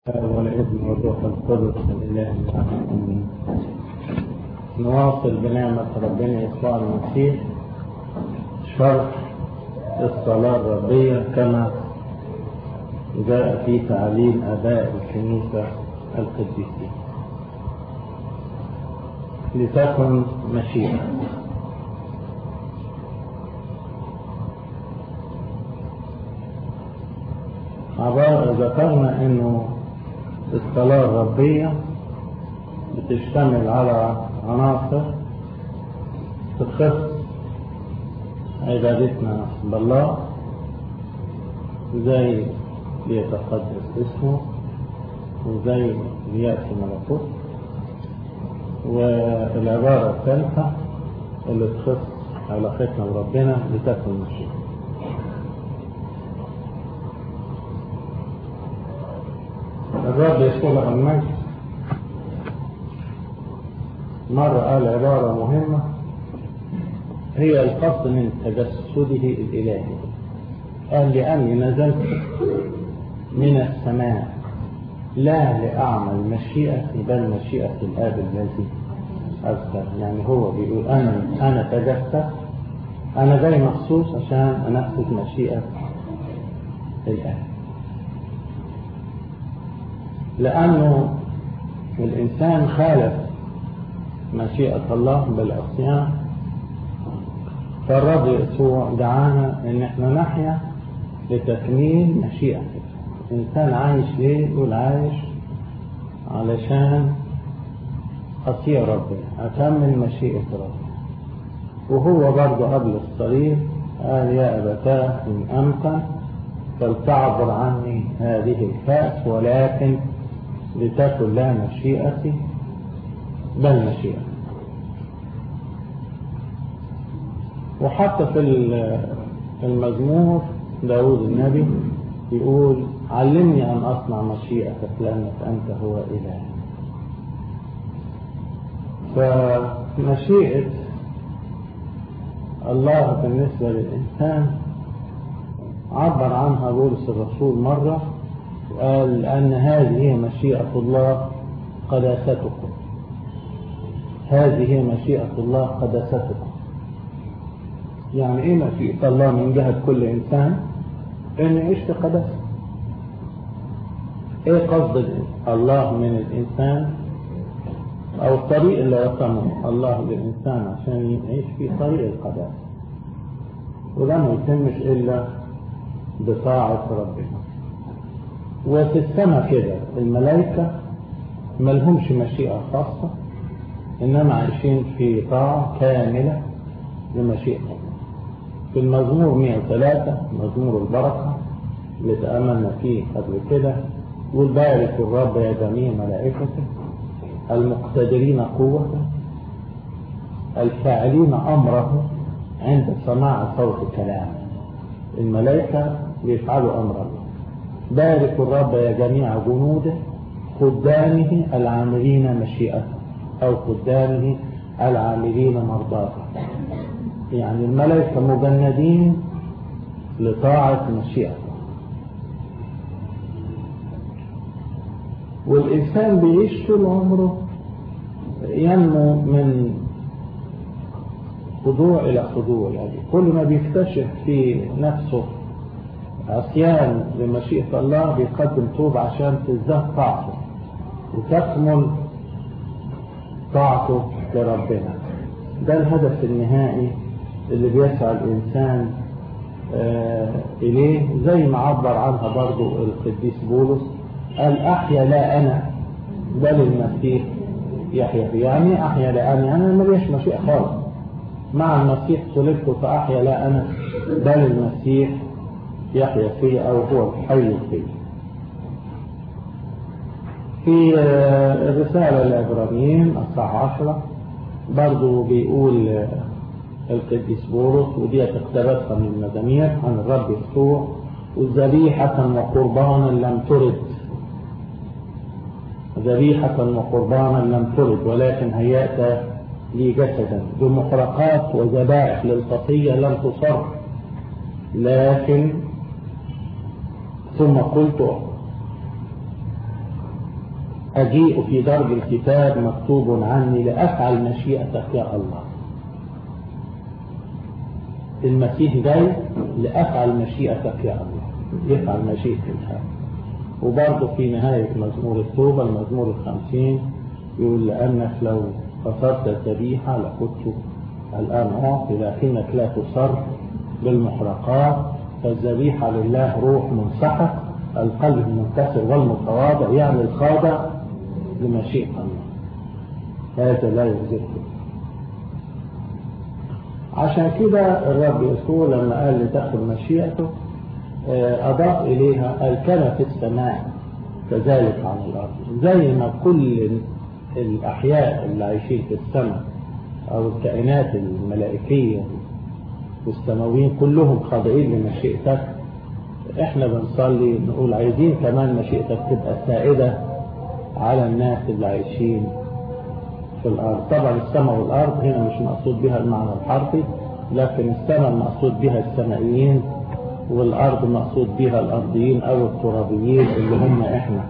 والابن والروح القدس الاله الواحد امين نواصل بنعمة ربنا يسوع المسيح شرح الصلاة الربية كما جاء في تعليم آباء الكنيسة القديسين لتكن مشيئة عبارة ذكرنا انه الصلاة الربية بتشتمل على عناصر تخص عبادتنا بالله زي ليتقدس اسمه وزي ليأتي ملكوت والعبارة الثالثة اللي تخص علاقتنا بربنا لتكن مشيئة الرب يسوع المجد مرة قال عبارة مهمة هي القصد من تجسده الإلهي قال لأني نزلت من السماء لا لأعمل مشيئتي بل مشيئة الآب الذي أرسل يعني هو بيقول أنا أنا تجسد أنا جاي مخصوص عشان أنفذ مشيئة الآب لأنه الإنسان خالف مشيئة الله بالعصيان فالرب يسوع دعانا إن إحنا نحيا لتكميل مشيئته الإنسان عايش ليه؟ يقول عايش علشان أطيع ربنا أكمل مشيئة ربنا وهو برضه قبل الصليب قال يا أبتاه إن أمكن فلتعبر عني هذه الكأس ولكن لتكن لا مشيئتي بل مشيئتي وحتى في المزمور داود النبي يقول علمني أن أصنع مشيئتك لأنك أنت هو إله فمشيئة الله بالنسبة للإنسان عبر عنها بولس الرسول مرة قال أن هذه مشيئة الله قداستكم هذه مشيئة الله قداستكم يعني ايه مشيئة الله من جهة كل انسان ان يعيش في قداسة ايه قصد الله من الانسان او الطريق اللي رسمه الله للانسان عشان يعيش في طريق القداسة وده ما يتمش الا بطاعة ربنا وفي السماء كده الملائكة ملهمش مشيئة خاصة إنما عايشين في طاعة كاملة لمشيئة الله في المزمور 103 مزمور البركة اللي تأملنا فيه قبل كده يقول بارك الرب يا جميع ملائكته المقتدرين قوته الفاعلين أمره عند سماع صوت كلامه الملائكة بيفعلوا أمر الله بارك الرب يا جميع جنوده خدامه العاملين مشيئته أو خدامه العاملين مرضاته يعني الملائكة مجندين لطاعة مشيئته والإنسان بيعيش طول عمره ينمو من خضوع إلى خضوع يعني كل ما بيكتشف في نفسه عصيان لمشيئة الله بيقدم توب عشان تزداد طاعته وتكمل طاعته لربنا ده الهدف النهائي اللي بيسعى الإنسان آه إليه زي ما عبر عنها برضو القديس بولس قال أحيا لا أنا بل المسيح يحيا فيه يعني أحيا لا أنا أنا مليش مشيئة خالص مع المسيح صلبت فأحيا لا أنا بل المسيح يحيا فيه أو هو الحي فيه في الرسالة العبرانيين الصح عشرة برضو بيقول القديس بولس ودي اقتبسها من المزامير عن الرب يسوع ذبيحة وقربانا لم ترد ذبيحة وقربانا لم ترد ولكن هيأت لي جسدا بمحرقات وذبائح للخطية لم تصر لكن ثم قلت أجيء في درج الكتاب مكتوب عني لأفعل مشيئتك يا الله المسيح جاي لأفعل مشيئتك يا الله يفعل مشيئة الحال وبرضه في نهاية مزمور التوبة المزمور الخمسين يقول لأنك لو كسرت الذبيحة لكنت الآن أعطي لكنك لا تصر بالمحرقات فالذبيحة لله روح منسحق القلب المنكسر والمتواضع يعني الخاضع لمشيئة الله هذا لا يجزئه عشان كده الرب يسوع لما قال لتأخذ مشيئته أضاف إليها قال كما في السماء كذلك على الأرض زي ما كل الأحياء اللي عايشين في السماء أو الكائنات الملائكية والسماويين كلهم خاضعين لمشيئتك احنا بنصلي نقول عايزين كمان مشيئتك تبقى سائدة على الناس اللي عايشين في الأرض طبعا السماء والأرض هنا مش مقصود بها المعنى الحرفي لكن السماء المقصود بها السمائيين والأرض مقصود بها الأرضيين أو الترابيين اللي هم إحنا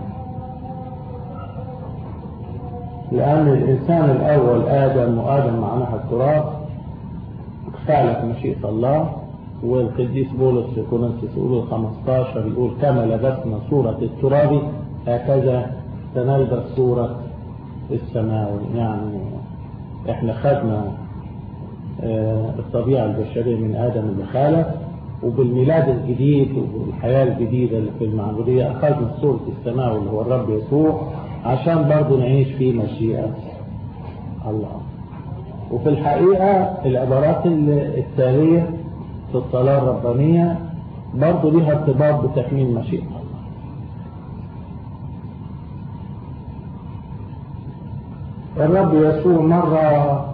لأن الإنسان الأول آدم وآدم معناها التراب فعلت مشيئة الله والقديس بولس في كورنثوس يقول 15 يقول كما لبسنا صورة التراب هكذا سنلبس صورة السماوي يعني احنا خدنا الطبيعة البشرية من آدم اللي خالف وبالميلاد الجديد والحياة الجديدة اللي في المعمودية أخذنا صورة السماء اللي هو الرب يسوع عشان برضه نعيش في مشيئة الله وفي الحقيقة العبارات التالية في الصلاة الربانية برضه ليها ارتباط بتكميل مشيئة الله الرب يسوع مرة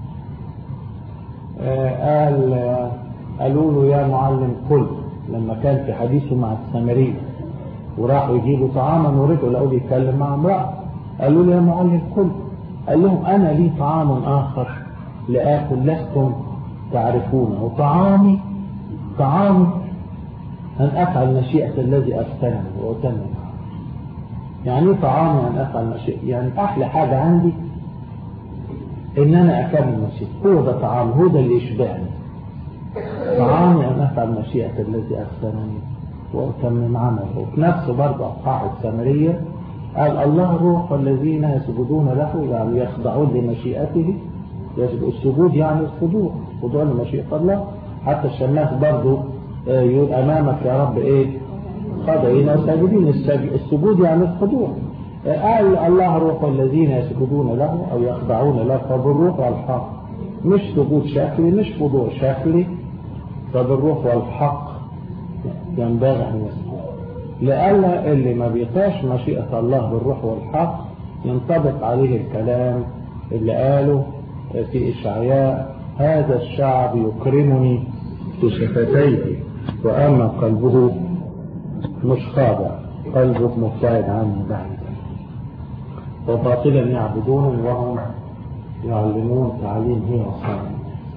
قال قالوا له يا معلم كل لما كان في حديثه مع السامرية وراحوا يجيبوا طعاما ورجعوا لقوا بيتكلم مع امرأة قالوا له يا معلم كل قال لهم أنا لي طعام آخر لآكل لستم تعرفونه وطعامي طعامي أن أفعل مشيئة الذي أرسلني وأتمم يعني طعامي أن أفعل مشيئة يعني أحلى حاجة عندي إن أنا أكمل مشيئة هو ده طعام هو ده اللي يشبعني طعامي أن أفعل مشيئة الذي أرسلني وأتمم عمله وفي نفسه برضه أصحاح السامرية قال الله روح والذين يسجدون له يعني يخضعون لمشيئته يجب السجود يعني الخضوع خضوع لمشيئة الله حتى الشماس برضه يقول أمامك يا رب إيه خاضعين وساجدين السجود يعني الخضوع قال الله روح الذين يسجدون له أو يخضعون له فبالروح والحق مش سجود شكلي مش خضوع شكلي فبالروح والحق ينبغي أن يسجد لألا اللي ما بيطاش مشيئة الله بالروح والحق ينطبق عليه الكلام اللي قاله في إشعياء هذا الشعب يكرمني بشفتيه وأما قلبه مش خاضع قلبه مبتعد عني بعيدا وباطلا يعبدون وهم يعلمون تعليم هي وصانع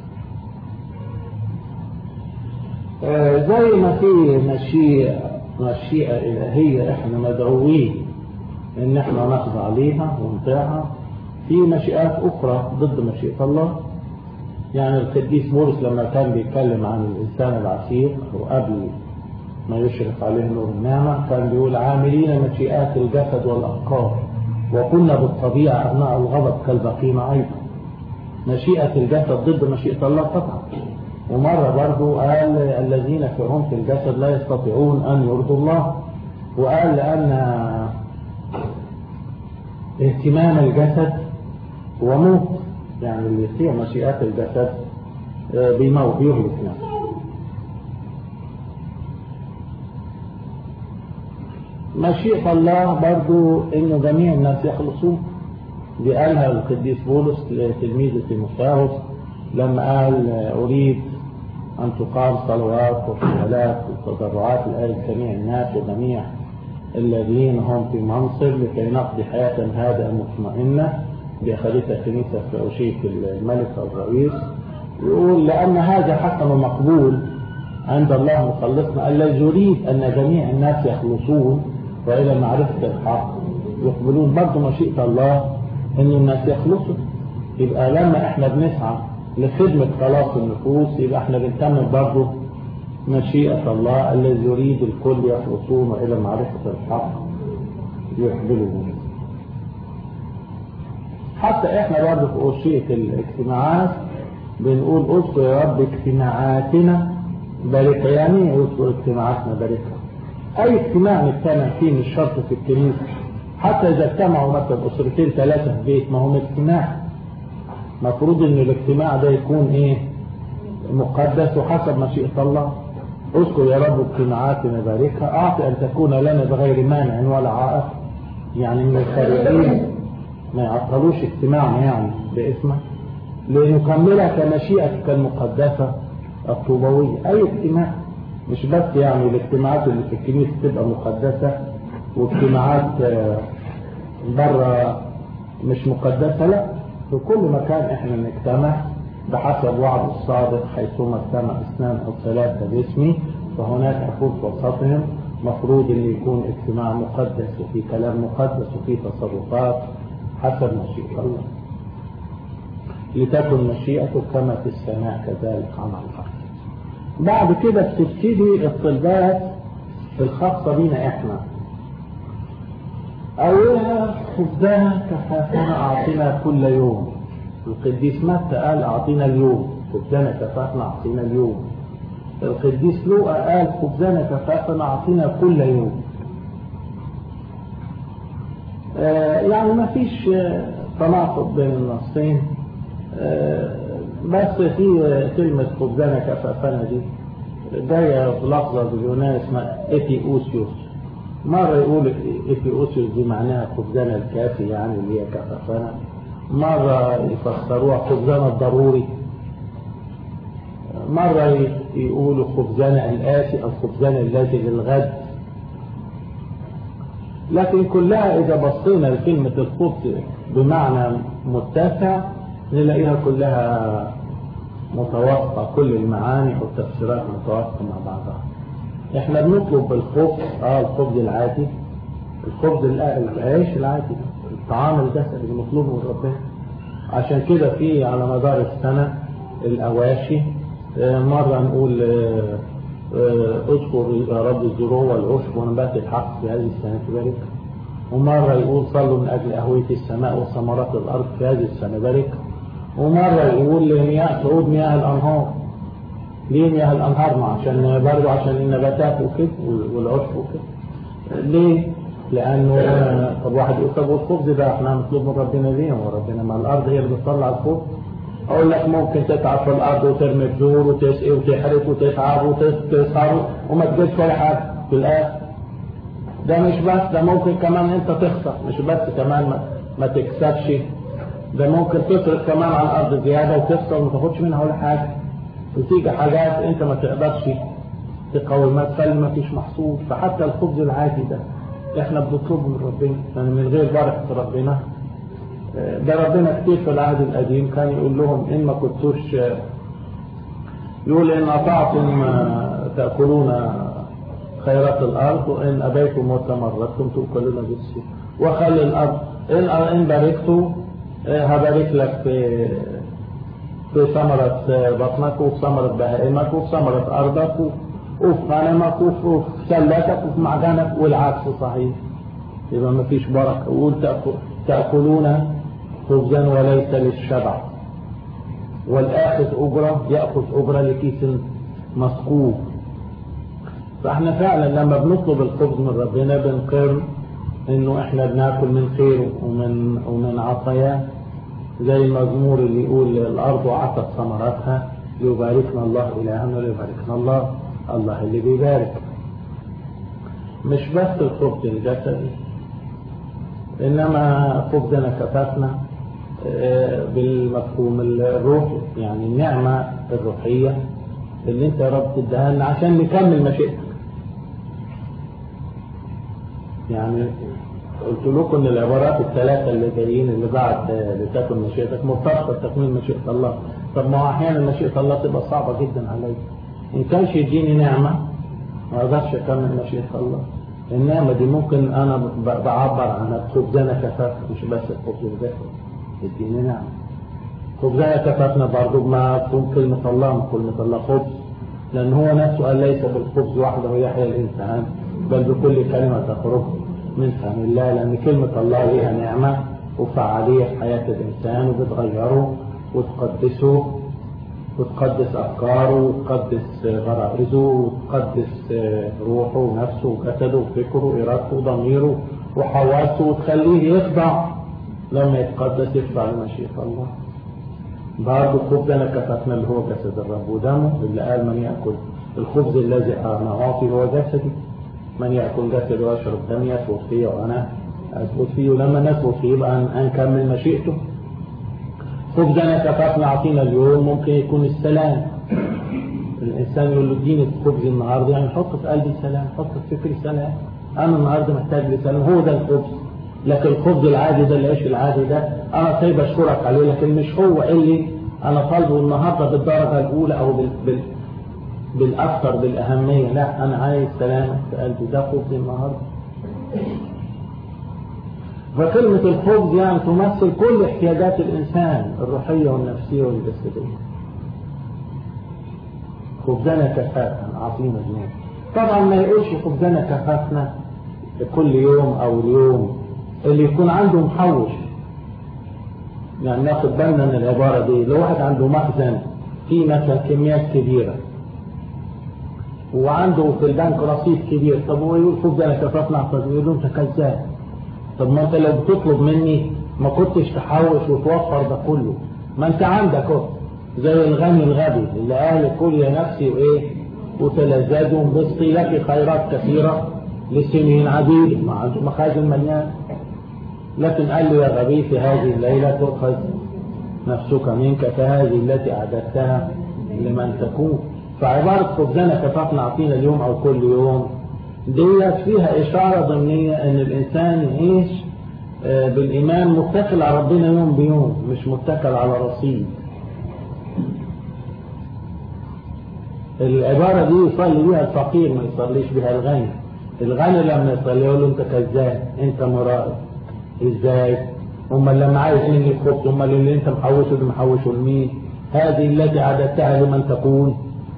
آه زي ما في مشيئة مشيئة إلهية إحنا مدعوين إن إحنا نخضع ليها ونطيعها في مشيئات أخرى ضد مشيئة الله يعني القديس بولس لما كان بيتكلم عن الإنسان العسير وقبل ما يشرف عليه نور النعمة كان بيقول عاملين مشيئات الجسد والأفكار وكنا بالطبيعة أبناء الغضب كالبقيمة أيضا مشيئة الجسد ضد مشيئة الله طبعا ومرة برضو قال الذين في عنق الجسد لا يستطيعون أن يرضوا الله وقال لأن اهتمام الجسد هو موت يعني اللي يطيع مشيئات الجسد بيموت بيهلك نفسه مشيئة الله برضو انه جميع الناس يخلصون دي قالها القديس بولس لتلميذه تيموثاوس لما قال اريد ان تقام صلوات واحتفالات وتضرعات لاجل جميع الناس وجميع الذين هم في منصب لكي نقضي حياة هادئة مطمئنة بأخذتها الكنيسة في أوشية الملك أو الرئيس يقول لأن هذا حسن ومقبول عند الله مخلصنا الذي يريد أن جميع الناس يخلصون وإلى معرفة الحق يقبلون برضه مشيئة الله ان الناس يخلصوا يبقى لما احنا بنسعى لخدمة خلاص النفوس يبقى احنا بنكمل برضه مشيئة الله الذي يريد الكل يخلصون إلى معرفة الحق يقبلون حتى احنا برضه في أوشية الاجتماعات بنقول اذكر يا رب اجتماعاتنا باركها يعني ايه اذكر اجتماعاتنا باركها اي اجتماع نجتمع فيه مش شرط في الكنيسة حتى اذا اجتمعوا مثلا اسرتين ثلاثة في بيت ما هو اجتماع مفروض ان الاجتماع ده يكون ايه مقدس وحسب مشيئة الله اذكر يا رب اجتماعاتنا باركها اعطي ان تكون لنا بغير مانع ولا عائق يعني من الخارجين ما يعطلوش اجتماعنا يعني باسمك لنكملها كمشيئتك المقدسة الطوبوية أي اجتماع مش بس يعني الاجتماعات اللي في الكنيسة تبقى مقدسة واجتماعات بره مش مقدسة لا في كل مكان احنا نجتمع بحسب وعد الصادق حيثما اجتمع اثنان او ثلاثة باسمي فهناك اكون في وسطهم مفروض ان يكون اجتماع مقدس وفي كلام مقدس وفي تصرفات حسب مشيئة الله لتكن مشيئته كما في السماء كذلك على الارض بعد كده بتبتدي الطلبات الخاصة بينا احنا أولها خبزنا كفافنا أعطنا كل يوم القديس متى قال أعطينا اليوم خبزنا كفافنا أعطينا اليوم القديس لوقا قال خبزنا كفافنا أعطينا كل يوم آه يعني ما فيش تناقض بين النصين آه بس في كلمة خبزنا كفافنا دي جاية بلفظة باليونان اسمها إثيوسيوس مرة يقول إثيوسيوس دي معناها خبزنا الكافي يعني اللي هي كفافنا مرة يفسروها خبزنا الضروري مرة يقولوا خبزنا الآتي أو خبزنا الذي للغد لكن كلها إذا بصينا لكلمة الخبز بمعنى متسع نلاقيها كلها متوافقة كل المعاني والتفسيرات متوافقة مع بعضها احنا بنطلب بالخبز اه الخبز العادي الخبز العيش العادي الطعام الجسدي اللي بنطلبه من ربنا عشان كده في على مدار السنة الأواشي مرة نقول اذكر يا رب الزروع والعشب ونبات الحق في هذه السنة بارك ومرة يقول صلوا من أجل أهوية السماء وثمرات الأرض في هذه السنة بارك ومرة يقول لمياه صعود مياه الأنهار ليه مياه الأنهار ما عشان برضه عشان النباتات وكده والعشب وكده ليه؟ لأنه طب واحد يقول طب والخبز ده احنا هنطلب من ربنا ليه؟ هو ربنا ما الأرض هي اللي بتطلع الخبز أقول لك ممكن تتعب في الأرض وترمي بذور وتسقي وتحرق وتتعب وتسهر وما تجيبش ولا حاجة في الآخر ده مش بس ده ممكن كمان أنت تخسر مش بس كمان ما, ما تكسبش ده ممكن تصرف كمان على الأرض زيادة وتخسر وما تاخدش منها ولا حاجة وتيجي حاجات أنت ما تقدرش تقاومها تخلي ما فيش محصول فحتى الخبز العادي ده احنا بنطلبه من ربنا يعني من غير بركة ربنا ده ربنا كتير في العهد القديم كان يقول لهم إن ما كنتوش يقول إن أطعتم تأكلون خيرات الأرض وإن أبيتم وتمردتم تؤكلون بالسوء وخلي الأرض إن إن باركتوا هبارك لك في في ثمرة بطنك وفي ثمرة بهائمك وفي ثمرة أرضك وفي غنمك وفي سلتك وفي معدنك والعكس صحيح يبقى ما فيش بركة وقول تأكلون خبزا وليس للشبع والآخذ أجرة يأخذ أجرة لكيس مسكوب فاحنا فعلا لما بنطلب الخبز من ربنا بنقر انه احنا بناكل من خيره ومن ومن عطاياه زي المزمور اللي يقول الارض عطت ثمراتها ليباركنا الله الهنا وليباركنا الله الله اللي بيبارك مش بس الخبز الجسدي انما خبزنا كفافنا بالمفهوم الروحي يعني النعمة الروحية اللي انت يا رب تديها لنا عشان نكمل مشيئتك يعني قلت لكم ان العبارات الثلاثة اللي جايين اللي بعد لتكن مشيئتك مرتبطة بتكميل مشيئة الله طب ما هو احيانا مشيئة الله تبقى صعبة جدا علي ان كانش يديني نعمة ما اقدرش اكمل مشيئة الله النعمة دي ممكن أنا ب- بعبر عنها خبزنا كفاف مش بس الخبز والجسد اديني نعمة خبزنا كفافنا برضو بمفهوم كلمة الله ما كلمة الله خبز لأن هو نفسه قال ليس بالخبز وحده يحيى الإنسان بل بكل كلمة تخرج من فم الله لأن كلمة الله ليها نعمة وفعالية في حياة الإنسان وبتغيره وتقدسه وتقدس أفكاره وتقدس غرائزه وتقدس روحه ونفسه وجسده وفكره وإرادته وضميره وحواسه وتخليه يخضع لما يتقدس يخضع لمشيئة الله برضه خبزنا كفتنا اللي هو جسد الرب ودمه اللي قال من يأكل الخبز الذي أنا أعطي هو جسدي من يأكل جسدي ويشرب دمي يثبت فيه وأنا أثبت فيه ولما نثبت فيه يبقى نكمل مشيئته خبزنا كفتنا أعطينا اليوم ممكن يكون السلام الإنسان يقول له اديني الخبز النهارده يعني حط في قلبي سلام حط في فكري سلام أنا النهارده محتاج لسلام هو ده الخبز لكن الخبز العادي ده العيش العادي ده أنا طيب أشكرك عليه لكن مش هو اللي أنا طالبه النهارده بالدرجة الأولى أو بال... بال... بالأكثر بالأهمية لا أنا عايز سلامك في قلبي ده خبز النهارده فكلمة الخبز يعني تمثل كل احتياجات الإنسان الروحية والنفسية والجسدية خبزنا كفافا أعطينا اليوم طبعا ما يقولش خبزنا كفافنا كل يوم أو اليوم اللي يكون عنده محوش يعني ناخد بالنا من العبارة دي لو واحد عنده مخزن فيه مثلا كميات كبيرة وعنده في البنك رصيد كبير طب هو يقول خبزنا كفافنا يقول له انت كذاب طب ما انت لو بتطلب مني ما كنتش تحوش وتوفر ده كله ما انت عندك اهو زي الغني الغبي اللي قال كل يا نفسي وايه وتلذذوا وانبسطي لك خيرات كثيرة لسنين عديدة ما عنده مخازن مليان لكن قال له يا غبي في هذه الليلة تؤخذ نفسك منك كهذه التي أعددتها لمن تكون فعبارة خبزنا كفافنا أعطينا اليوم أو كل يوم ديت فيها إشارة ضمنية أن الإنسان يعيش بالإيمان متكل على ربنا يوم بيوم مش متكل على رصيد العبارة دي يصلي بيها الفقير ما يصليش بها الغني الغني لما يصلي يقول له انت كذاب انت مرائي ازاي امال لما عايز مني خبز امال اللي انت محوشه ده محوشه لمين هذه التي عددتها لمن تكون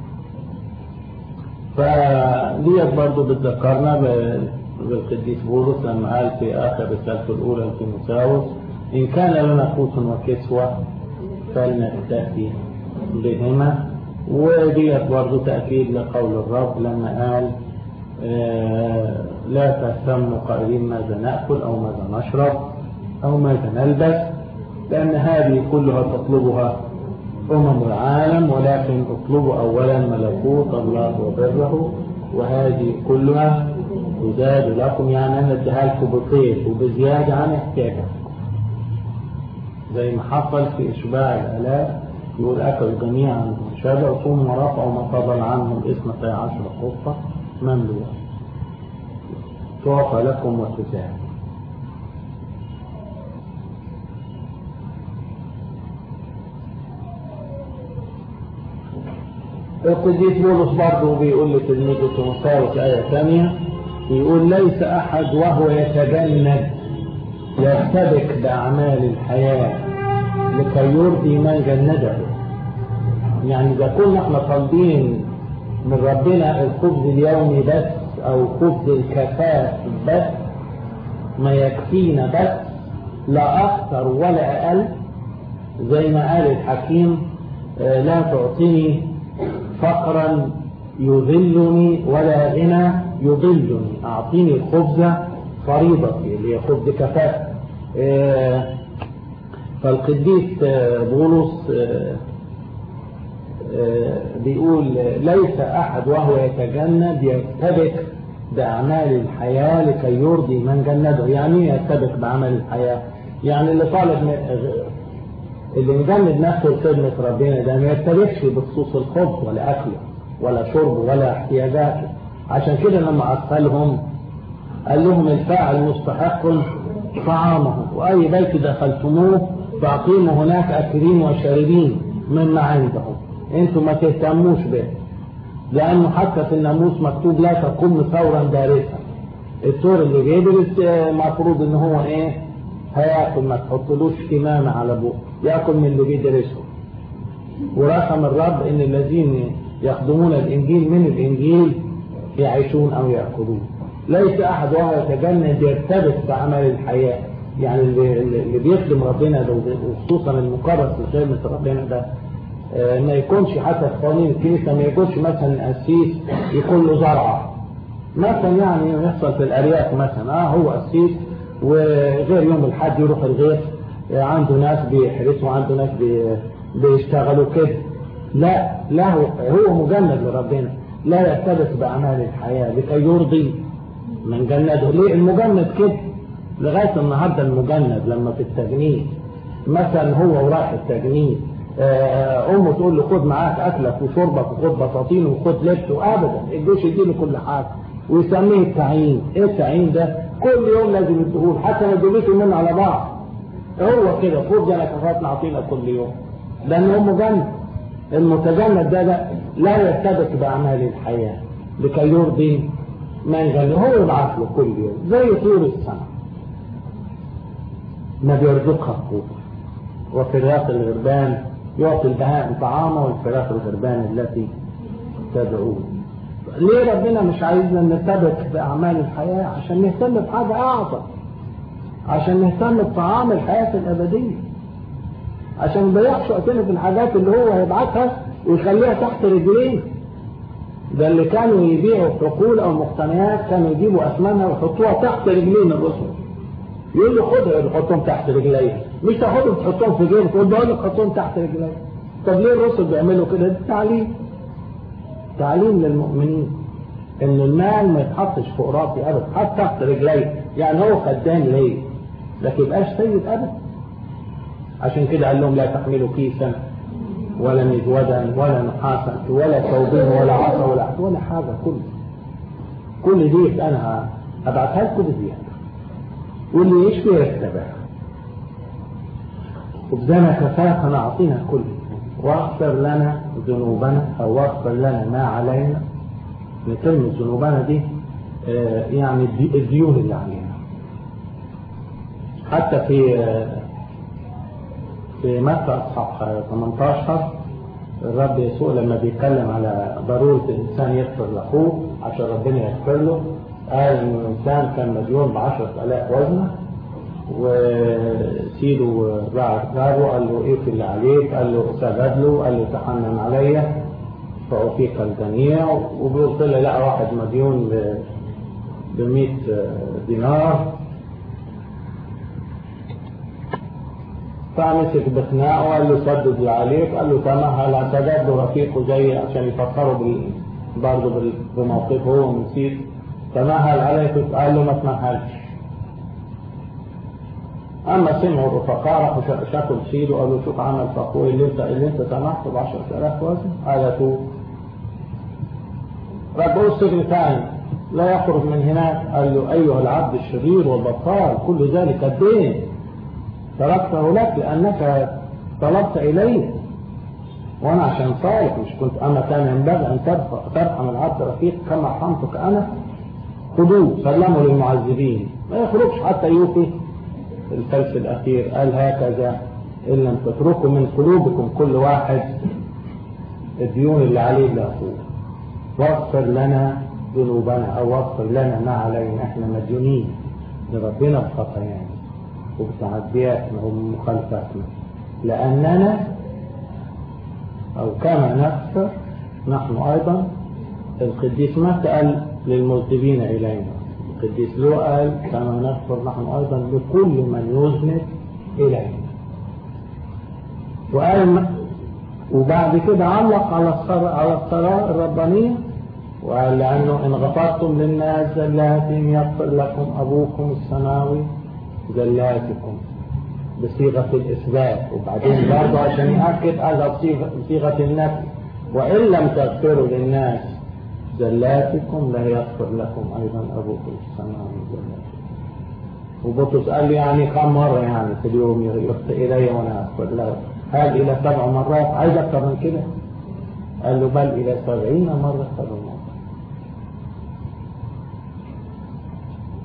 فديت برضه بتذكرنا بالقديس بولس لما قال في اخر رسالته الاولى لتيموثاوس ان كان لنا قوت وكسوه فلنكتفي بهما وديت برضه تاكيد لقول الرب لما قال آه لا تهتموا قائلين ماذا ناكل او ماذا نشرب او ماذا نلبس لان هذه كلها تطلبها أمم العالم ولكن اطلبوا أولا ملكوت الله وبره وهذه كلها تزاد لكم يعني أنا اديها لكم بطير وبزيادة عن احتياجها زي ما حصل في إشباع الآلاف يقول أكلوا جميعا شبعوا ثم رفعوا ما فضل عنهم اثنتي عشر خطة مملوءة تعطى لكم وتزاد القديس بولس برضه بيقول لتلميذه تيموثاوس آية ثانية يقول ليس أحد وهو يتجند يرتبك بأعمال الحياة لكي يرضي من جنده يعني إذا كنا احنا طالبين من ربنا الخبز اليومي بس أو خبز الكفاف بس ما يكفينا بس لا أكثر ولا أقل زي ما قال الحكيم لا تعطيني فقرا يذلني ولا غنى يضلني أعطيني الخبز فريضتي اللي هي خبز كفاف فالقديس بولس بيقول ليس أحد وهو يتجند يرتبك بأعمال الحياة لكي يرضي من جنده يعني يرتبك بأعمال الحياة يعني اللي طالب اللي مجند نفسه لخدمة ربنا ده ما يرتبكش بخصوص الخبز ولا أكله ولا شربه ولا احتياجاته عشان كده لما أسألهم قال لهم الفاعل مستحق طعامه وأي بيت دخلتموه فأقيموا هناك أكلين وشاربين مما عندهم انتم ما تهتموش به لأنه حتى في الناموس مكتوب لا تقوم ثورا دارسا الطور اللي بيدرس المفروض ان هو ايه هياكل ما تحطلوش كمامة على بوق ياكل من اللي بيدرسه ورسم الرب ان الذين يخدمون الانجيل من الانجيل يعيشون او ياكلون ليس احد وهو يتجند يرتبط بعمل الحياه يعني اللي, اللي بيخدم ربنا ده وخصوصا المكرس لخدمه ربنا ده ما يكونش حتى في قوانين الكنيسه ما يكونش مثلا قسيس يكون له زرعه مثلا يعني يحصل في الارياف مثلا اه هو قسيس وغير يوم الحد يروح الغيط عنده ناس بيحرسوا عنده ناس بي بيشتغلوا كده لا لا هو مجند لربنا لا يرتبط بأعمال الحياة لكي يرضي من جنده ليه المجند كده لغاية النهاردة المجند لما في التجنيد مثلا هو ورايح التجنيد أمه تقول له خد معاك أكلك وشربك وخد بطاطين وخد لبس وأبدا الجيش يديله كل حاجة ويسميه التعيين إيه التعيين ده؟ كل يوم لازم يديهوله حتى ما يديلوش منه على بعض هو كده خد انا كفايه نعطينا كل يوم لانه مجند المتجند ده, ده لا يرتبط باعمال الحياه لكي يرضي من جنة هو يبعث له كل يوم زي طيور السماء ما بيرزقها الطيور وفراخ الغربان يعطي البهائم طعامه والفراخ الغربان التي تدعوه ليه ربنا مش عايزنا نرتبط بأعمال الحياة عشان نهتم بحاجة أعظم عشان نهتم بطعام الحياة الأبدية عشان ما نضيعش وقتنا في الحاجات اللي هو هيبعتها ويخليها تحت رجلين ده اللي كانوا يبيعوا حقول أو مقتنيات كانوا يجيبوا أثمانها ويحطوها تحت رجلين الرسل يقول له خدها يحطهم تحت رجليه مش تاخدهم تحطهم في جيبك تقول بقول لك حطهم تحت رجليه طب ليه الرسل بيعملوا كده؟ ده تعليم تعليم للمؤمنين ان المال ما يتحطش فوق راسي ابدا حتى تحت رجلي يعني هو خدام ليه لكن يبقاش سيد ابدا عشان كده قال لهم لا تحملوا كيسا ولا مزودا ولا نحاسا ولا ثوبين ولا عصا ولا ولا حاجه كل كل دي انا هبعتها لكم بزياده واللي يشفي يتبعها وبزنا كفاف نعطينا كل واغفر لنا ذنوبنا او واغفر لنا ما علينا كلمة ذنوبنا دي يعني الديون اللي علينا حتى في في متى اصحاح 18 الرب يسوع لما بيتكلم على ضرورة الإنسان يغفر لأخوه عشان ربنا يغفر له قال إن الإنسان كان مديون ب 10000 وزنة وسيده راعى كتابه قال له ايه اللي عليك قال له سجد له قال له تحنن عليا فأعطيك الجميع وبيقول طلع لقى واحد مديون ب 100 دينار فمسك بخناقه وقال له سدد اللي عليك قال له تمهل سجد له رفيقه جاي عشان يفكروا برضه بموقفه هو نسيت تمهل عليك قال له ما تمهلش اما سمعوا الرفقاء راحوا شافوا سيده قالوا شوف عمل فاخوي اللي انت اللي انت سمحته ب 10000 وزن قال توب رجعوا السجن ثاني لا يخرج من هناك قال له ايها العبد الشرير والبطال كل ذلك الدين تركته لك لانك طلبت الي وانا عشان صالح مش كنت اما كان ينبغي ان ترحم العبد رفيق كما رحمتك انا خذوه سلموا للمعذبين ما يخرجش حتى يوفي الفلس الأخير قال هكذا إن لم تتركوا من قلوبكم كل واحد الديون اللي عليه لأخوه واغفر لنا ذنوبنا أو واغفر لنا ما علينا إحنا مديونين لربنا بخطايانا وبتعدياتنا ومخالفاتنا لأننا أو كما نغفر نحن أيضا القديس متى قال للمذنبين إلينا القديس لو قال كما نغفر نحن أيضا لكل من يذنب إلينا وقال وبعد كده علق على الصلاة على الصلاة الربانية وقال لأنه إن غفرتم للناس زلاتهم يغفر لكم أبوكم السماوي زلاتكم بصيغة الإثبات وبعدين برضه عشان يأكد قال بصيغة النفي وإن لم تغفروا للناس زلاتكم لا يغفر لكم أيضا أبوكم السماوي زلاتكم وبطرس قال لي يعني كم مرة يعني في اليوم يخطئ إلي وأنا أغفر له هل إلى سبع مرات عايز أكثر من كده قال له بل إلى سبعين مرة سبع مرات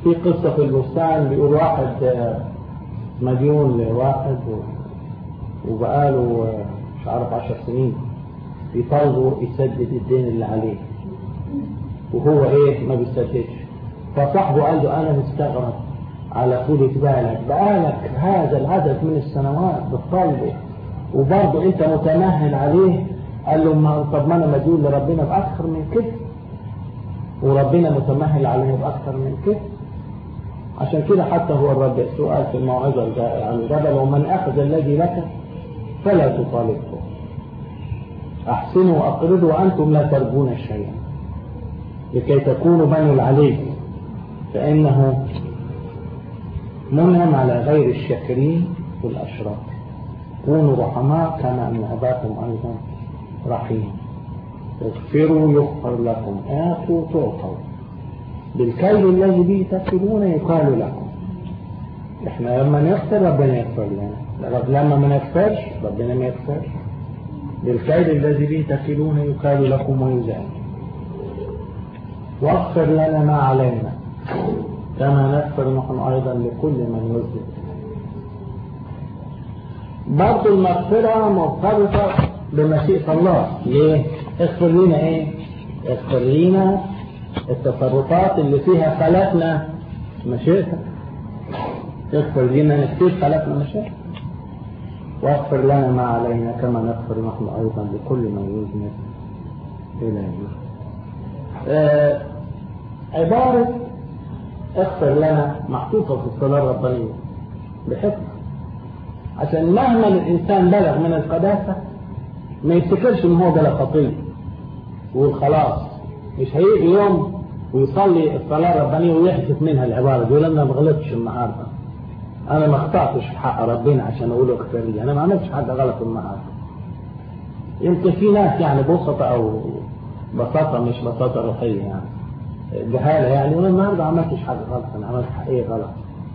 في قصة في البستان بيقول واحد آه، مديون لواحد وبقاله آه، مش عارف عشر سنين يطالبه يسدد الدين اللي عليه وهو ايه ما بيسددش فصاحبه قال له انا مستغرب على طولة بالك بقالك هذا العدد من السنوات بتطالبه وبرضه انت متمهل عليه قال له ما طب ما انا مديون لربنا باكثر من كده وربنا متمهل عليه باكثر من كده عشان كده حتى هو الرب يسوع قال في الموعظه الجائعه عن الجبل ومن اخذ الذي لك فلا تطالبه احسنوا واقرضوا وانتم لا ترجون شيئا لكي تكونوا بني العلي فانه منعم على غير الشاكرين والاشرار كونوا رحماء كما ان اباكم ايضا رحيم اغفروا يغفر لكم آتوا تعطوا بالكيل الذي به تكلون يقال لكم احنا لما نغفر ربنا يغفر لنا لما ما نغفرش ربنا ما يغفرش بالكيل الذي به تكلون يقال لكم ويزال واغفر لنا ما علينا كما نغفر نحن ايضا لكل من يذنب برضه المغفرة مرتبطة بمشيئة الله ليه؟ اغفر لنا ايه؟ اغفر لنا التصرفات اللي فيها خلقنا مشيئتك اغفر لنا كتير خلقنا مشيئتك واغفر لنا ما علينا كما نغفر نحن ايضا لكل من يذنب الينا آه عبارة اغفر لنا محطوطة في الصلاة الربانية بحكمة عشان مهما الإنسان بلغ من القداسة ما يفتكرش إن هو بلا خطية وخلاص مش هيجي يوم ويصلي الصلاة الربانية ويحذف منها العبارة دي يقول أنا ما غلطتش النهاردة أنا ما اخطأتش في حق ربنا عشان أقول له اغفر لي أنا ما عملتش حاجة غلط النهاردة يمكن في ناس يعني بسطة أو بساطة مش بساطة روحية يعني جهالة يعني أنا النهاردة ما عملتش حاجة غلط أنا عملت إيه غلط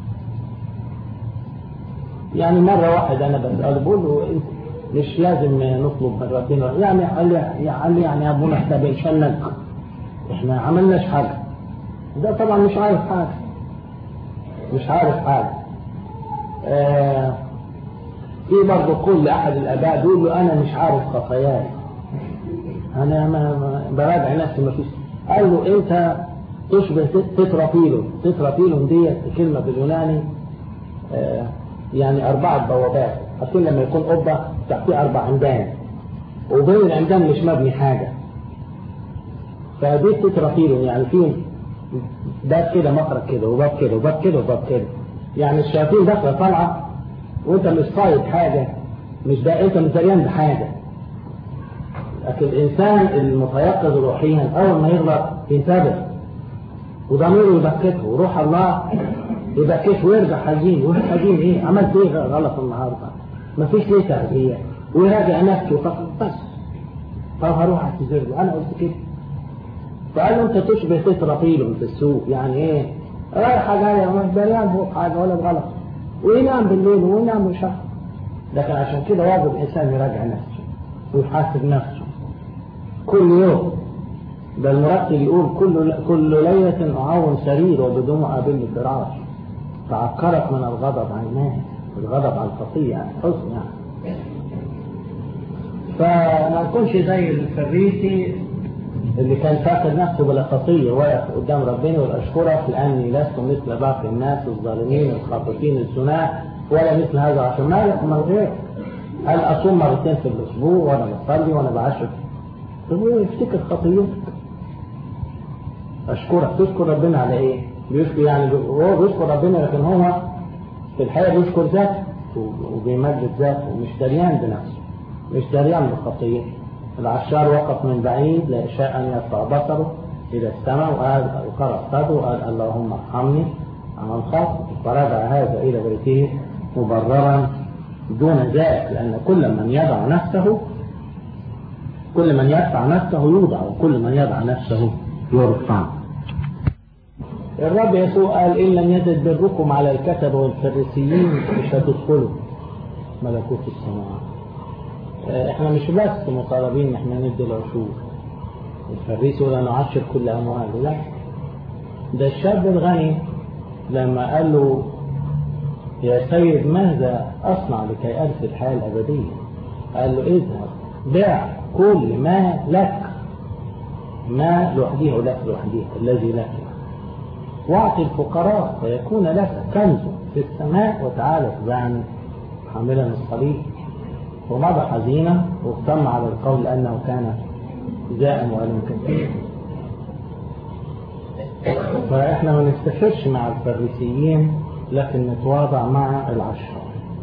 يعني مرة واحد أنا بسأله بقول له أنت مش لازم نطلب من ربنا يعني قال لي قال لي يعني أبونا إحنا بنشنج إحنا ما عملناش حاجة ده طبعا مش عارف حاجة مش عارف حاجة آه في برضه كل أحد الآباء بيقول له أنا مش عارف خطاياي أنا ما, ما براجع نفسي ما فيش قال له أنت تشبه تترافيلون تترافيلون ديت كلمة باليوناني آه يعني أربعة بوابات عارفين لما يكون قبة تحتيه أربع عمدان وبين العمدان مش مبني حاجة فدي تترافيلون يعني في باب كده مخرج كده وباب كده وباب كده وباب كده يعني الشياطين داخلة طالعة وأنت مش صايد حاجة مش ده أنت مش دريان بحاجة لكن الإنسان المتيقظ روحيا أول ما يغلط ينتبه وضميره يبكته وروح الله يبكته ويرجع حزين ويرجع حزين ايه عملت ايه غلط النهارده مفيش ليه تربيه ويراجع نفسه فقط بس طب هروح اعتذر له انا قلت كده فقال له انت تشبه تترافيل في السوق يعني ايه رايحه جايه مش دريان هو حاجه ولا بغلط وينام بالليل وينام ويشخص لكن عشان كده واجب الانسان يراجع نفسه ويحاسب نفسه كل يوم ده المرتب يقول كل كل ليلة أعاون سرير وبدموع أبل الفراش تعكرت من الغضب عيناه الغضب على الخطية يعني حزن يعني فما نكونش زي الفريسي اللي كان فاكر نفسه بلا خطية واقف قدام ربنا ويقول أشكرك لأني لست مثل باقي الناس الظالمين الخاطفين الزناة ولا مثل هذا عشان مالك من غير هل أصوم مرتين في الأسبوع وأنا بصلي وأنا بعشر هو يفتكر خطيتك أشكرك تشكر ربنا على إيه؟ بيشكر يعني هو بيشكر ربنا لكن هو في الحقيقة بيشكر ذاته وبيمجد ذاته ومش دريان بنفسه مش دريان بخطيته العشار وقف من بعيد لا يشاء أن يرفع بصره إلى السماء وقال وقرأ صدره وقال اللهم ارحمني عمل خاص فرجع هذا إلى بيته مبررا دون ذلك لأن كل من يضع نفسه كل من يرفع نفسه يوضع وكل من يضع نفسه يرفع الرب يسوع قال إن لم يزد بركم على الكتب والفريسيين مش هتدخلوا ملكوت السماوات احنا مش بس مطالبين ان احنا ندي العشور الفريسي ولا نعشر كل امواله لا ده الشاب الغني لما قال له يا سيد ماذا أصنع لكي أرث الحياة الأبدية قال له اذهب بيع كل ما لك ما لوحده ولك لوحده الذي لك واعطي الفقراء فيكون لك كنز في السماء وتعالى تبعني حاملا الصليب ومضى حزينا واقتم على القول لأنه كان جاء وألم كثير فإحنا ما نستشرش مع الفريسيين لكن نتواضع مع العشرة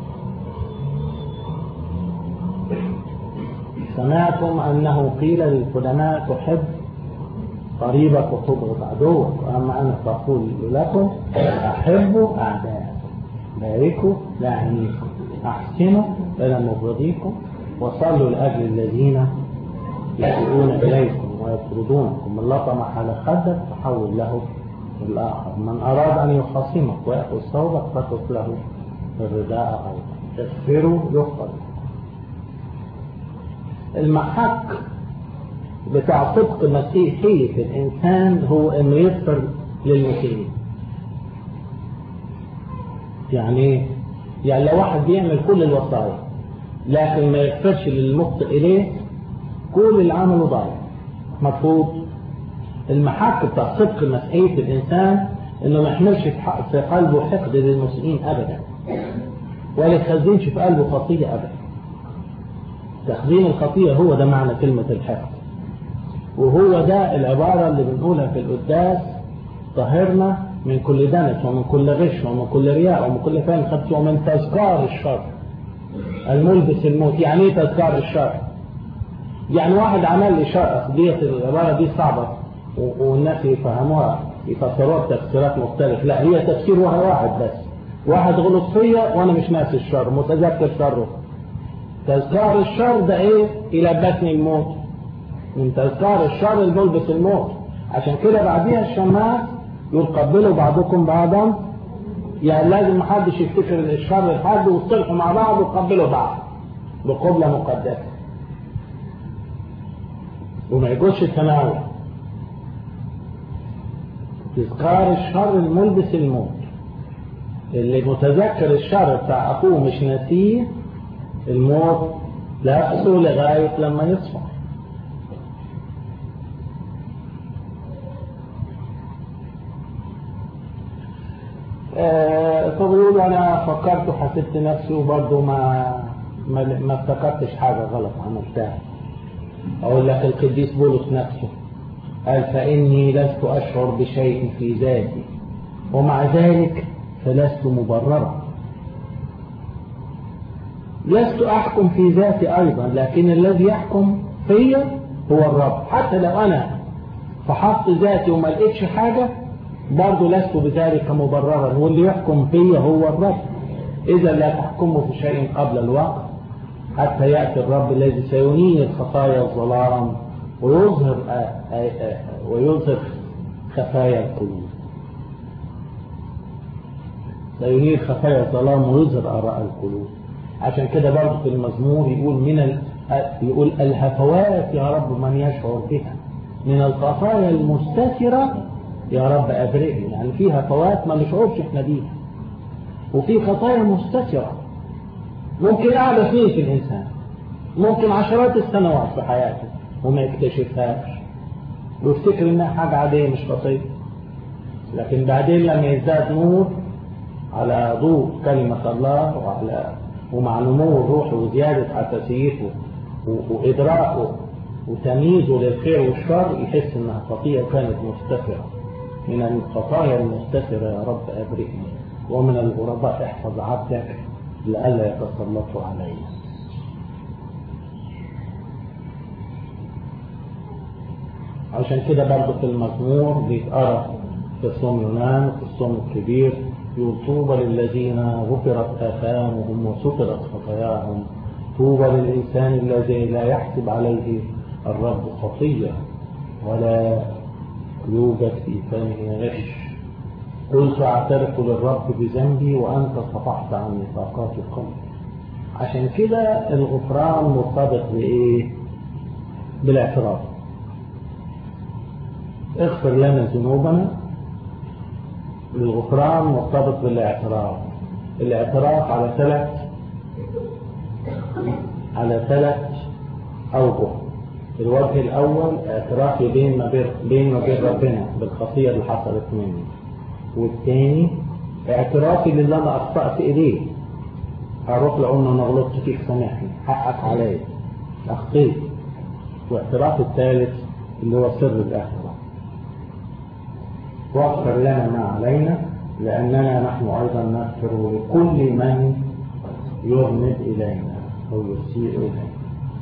سمعتم أنه قيل للقدماء تحب قريبك وتبغض عدوك وأما أنا فأقول لكم أحبوا أعداءكم باركوا لاعنيكم أحسنوا إلى مبغضيكم وصلوا لأجل الذين يسيئون إليكم ويطردونكم من لطمك على خدك فحول له الآخر من أراد أن يخاصمك ويأخذ ثوبك فاترك له الرداء أيضا اغفروا يغفر المحك بتاع صدق مسيحية الإنسان هو إنه يغفر للمسلمين يعني يعني لو واحد بيعمل كل الوصايا لكن ما يغفرش للمخطئ إليه كل اللي عمله ضايع مفروض المحك بتاع صدق مسيحية الإنسان إنه ما يحملش في قلبه حقد للمسلمين أبدا ولا يخزنش في قلبه خطية أبدا تخزين الخطية هو ده معنى كلمة الحقد وهو ده العبارة اللي بنقولها في القداس طهرنا من كل دنس ومن كل غش ومن كل رياء ومن كل فهم خبث ومن تذكار الشر الملبس الموت يعني ايه تذكار الشر يعني واحد عمل لي شر ديت العبارة دي صعبة والناس يفهموها يفسروها بتفسيرات مختلفة لا هي تفسير واحد بس واحد غلط فيا وانا مش ناسي الشر متذكر شره تذكار الشر ده ايه يلبسني الموت من تذكار الشر الملبس الموت عشان كده بعديها الشماس يقول قبلوا بعضكم بعضا يعني لازم محدش يفتكر الشر لحد وتصلحوا مع بعض وقبلوا بعض بقبلة مقدسة وما يجوش التناول تذكار الشر الملبس الموت اللي متذكر الشر بتاع اخوه مش ناسيه الموت لابسه لغاية لما يصفى فبيقول انا فكرت وحسبت نفسي وبرضه ما ما, ما افتكرتش حاجة غلط عملتها اقول لك القديس بولس نفسه قال فاني لست اشعر بشيء في ذاتي ومع ذلك فلست مبررا لست احكم في ذاتي ايضا لكن الذي يحكم فيا هو الرب حتى لو انا فحصت ذاتي وما لقيتش حاجه برضه لست بذلك مبررا واللي يحكم فيا هو الرب إذا لا تحكموا في شيء قبل الوقت حتى يأتي الرب الذي سينير خفايا الظلام ويظهر آآ آآ ويظهر خفايا القلوب سينير خفايا الظلام ويظهر آراء القلوب عشان كده برضه في المزمور يقول من ال... يقول الهفوات يا رب من يشعر بها من الخفايا المستترة يا رب أبرئني يعني في هفوات ما نشعرش احنا بيها وفي خطايا مستترة ممكن أعلى سنين في الإنسان ممكن عشرات السنوات في حياته وما يكتشفهاش ويفتكر إنها حاجة عادية مش خطية لكن بعدين لما يزداد نور على ضوء كلمة الله وعلى ومع نمو الروح وزيادة حساسيته وإدراكه وتمييزه للخير والشر يحس إنها خطيئة كانت مستترة من الخطايا المستترة يا رب أبرئني ومن الغرباء احفظ عبدك لئلا يتسلطوا علي عشان كده برضه في المزمور بيتقرا في الصوم يونان في الصوم الكبير يقول طوبى للذين غفرت آثامهم وسترت خطاياهم طوبى للإنسان الذي لا يحسب عليه الرب خطية ولا يوجد في فمه غش قلت اعترف للرب بذنبي وانت صفحت عن نفاقات القلب عشان كده الغفران مرتبط بايه بالاعتراف اغفر لنا ذنوبنا الغفران مرتبط بالاعتراف الاعتراف على ثلاث على ثلاث أوجه الوجه الأول اعترافي بين ما بين بين وبين ربنا بالخطية اللي حصلت مني والثاني اعترافي للي أنا أخطأت إليه أروح له أنا غلطت فيك سامحني حقك عليا أخطيت واعتراف الثالث اللي هو سر الاعتراف واغفر لنا ما علينا لأننا نحن أيضا نغفر لكل من يذنب إلينا أو يسيء إلينا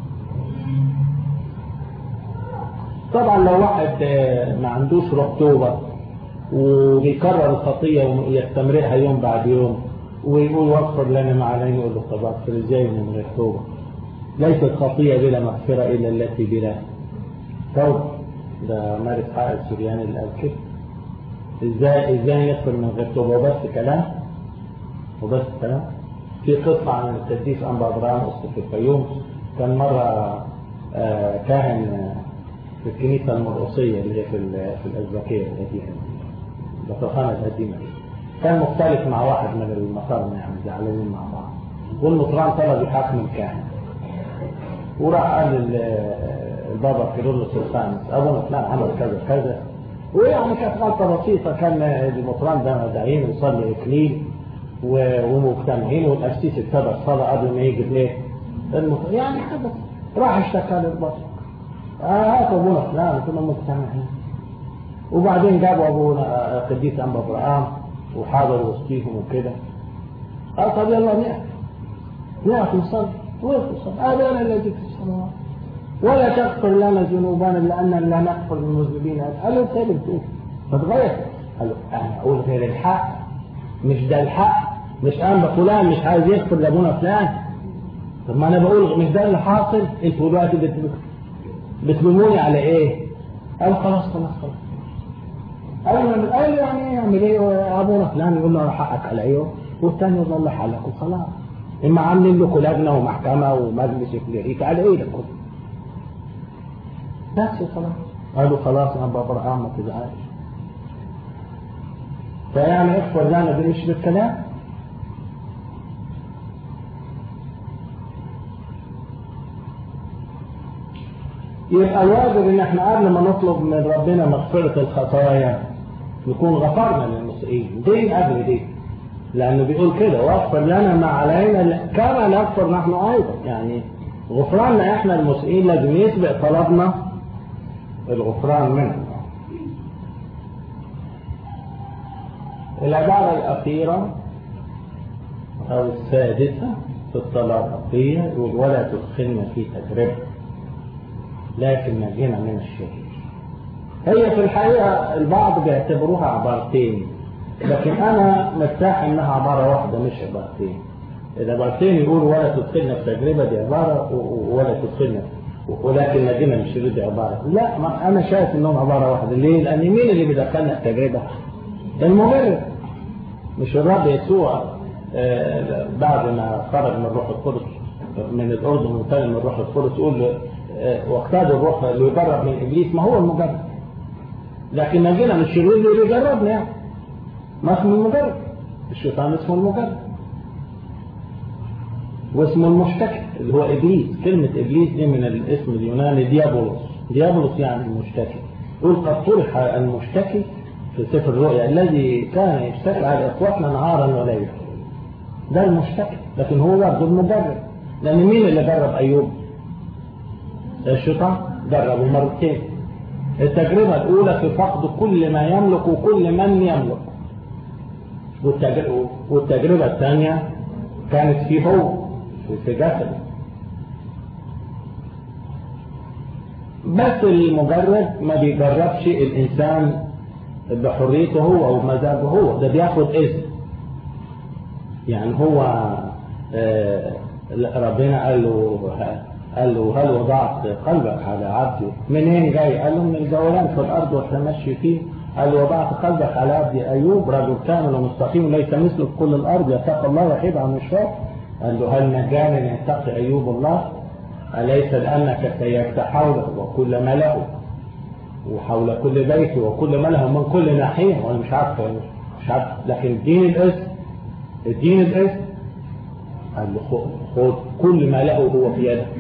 طبعا لو واحد ما عندوش روح توبة وبيكرر الخطية ويستمرها يوم بعد يوم ويقول واغفر لنا ما علينا يقول له طب اغفر ازاي من غير توبة ليست خطية بلا مغفرة إلا التي بلا توبة ده مارس حق السرياني اللي قال كده ازاي ازاي يغفر من غير توبة وبس كلام وبس كلام في قصة عن القديس أنبا أبراهام أسقف في الفيوم كان مرة آه كاهن في الكنيسة المرقصية اللي هي في في الأزبكية القديمة البطرخانة القديمة كان مختلف مع واحد من المطارم يعني زعلانين مع بعض والمطران طلب يحاكم الكاهن وراح قال البابا كيرلس الخامس ابونا فلان عمل كذا كذا ويعني كانت غلطه بسيطه كان المطران ده داعين يصلي اكليل ومجتمعين والقسيس ابتدى الصلاه قبل ما يجي الايه؟ يعني حدث راح اشتكى للبطل هات ابونا فلان كنا مجتمعين وبعدين جابوا ابونا قديس انبا ابراهام وحاضر وسطيهم وكده قال طب يلا نقف نقف نصلي وقف نصلي هذا انا الذي في السماوات ولا تغفر لنا ذنوبنا لاننا لا نغفر للمذنبين قال له انت اللي بتقول فتغير قال له انا اقول غير الحق مش ده الحق مش انبا فلان مش عايز يغفر لابونا فلان طب ما انا بقول مش ده اللي حاصل انتوا دلوقتي بتلوموني على ايه؟ قال خلاص خلاص خلاص قال قال يعني يعمل ايه ابونا فلان يقول له حقك عليا والثاني يقول له حقك وخلاص اما عاملين لكم لجنه ومحكمه ومجلس كليريك على ايه ده كله بس خلاص قالوا خلاص يا ابو ابراهيم ما تزعلش فيعني اغفر لنا دي مش بالكلام يبقى الواجب ان احنا قبل ما نطلب من ربنا مغفرة الخطايا نكون غفرنا للمسيئين دين قبل دين لانه بيقول كده واغفر لنا ما علينا كما نغفر نحن ايضا يعني غفراننا احنا المسيئين لازم يسبق طلبنا الغفران منه العبارة الأخيرة أو السادسة في الطلاقية يقول ولا تدخلنا في تجربة لكن نجينا من الشرير هي في الحقيقة البعض بيعتبروها عبارتين لكن أنا مرتاح إنها عبارة واحدة مش عبارتين العبارتين يقول ولا تدخلنا في تجربة دي عبارة ولا تدخلنا ولكن نجينا من الشرير دي عبارة لا ما أنا شايف إنهم عبارة واحدة ليه؟ لأن مين اللي بيدخلنا في تجربة؟ الممرض مش الرب يسوع بعد ما خرج من الروح القدس من الأردن وكان من الروح القدس يقول له واقتاد الروح اللي يجرب من ابليس ما هو المجرب لكن نجينا من الشرير اللي يجربنا يعني ما اسمه المجرب الشيطان اسمه المجرب واسمه المشتكي اللي هو ابليس كلمه ابليس دي من الاسم اليوناني ديابولوس ديابولوس يعني المشتكي يقول قد طرح المشتكي في سفر الرؤيا الذي كان يشتكي على اخواتنا نهارا وليلا ده المشتكي لكن هو برضه المجرب لان مين اللي جرب ايوب الشيطان جربه مرتين التجربة الأولى في فقد كل ما يملك وكل من يملك والتجربة الثانية كانت فيه هو في جسده بس المجرب ما بيجربش الإنسان بحريته هو أو بمزاجه هو ده بياخد إذن يعني هو ربنا قال له قال له هل وضعت قلبك على عبدي منين جاي قال له من الجولان في الارض والتمشي فيه قال له وضعت قلبك على عبدي ايوب رجل كامل ومستقيم ليس مثله في كل الارض يتقى الله ويحيد عن الشر قال له هل مجانا يتقي ايوب الله اليس لانك سيرت حوله وكل ما له وحول كل بيته وكل ما له من كل ناحيه وانا مش عارف مش عارف لكن اديني الاسم اديني الاسم قال له خد, خد كل ما له هو في يدك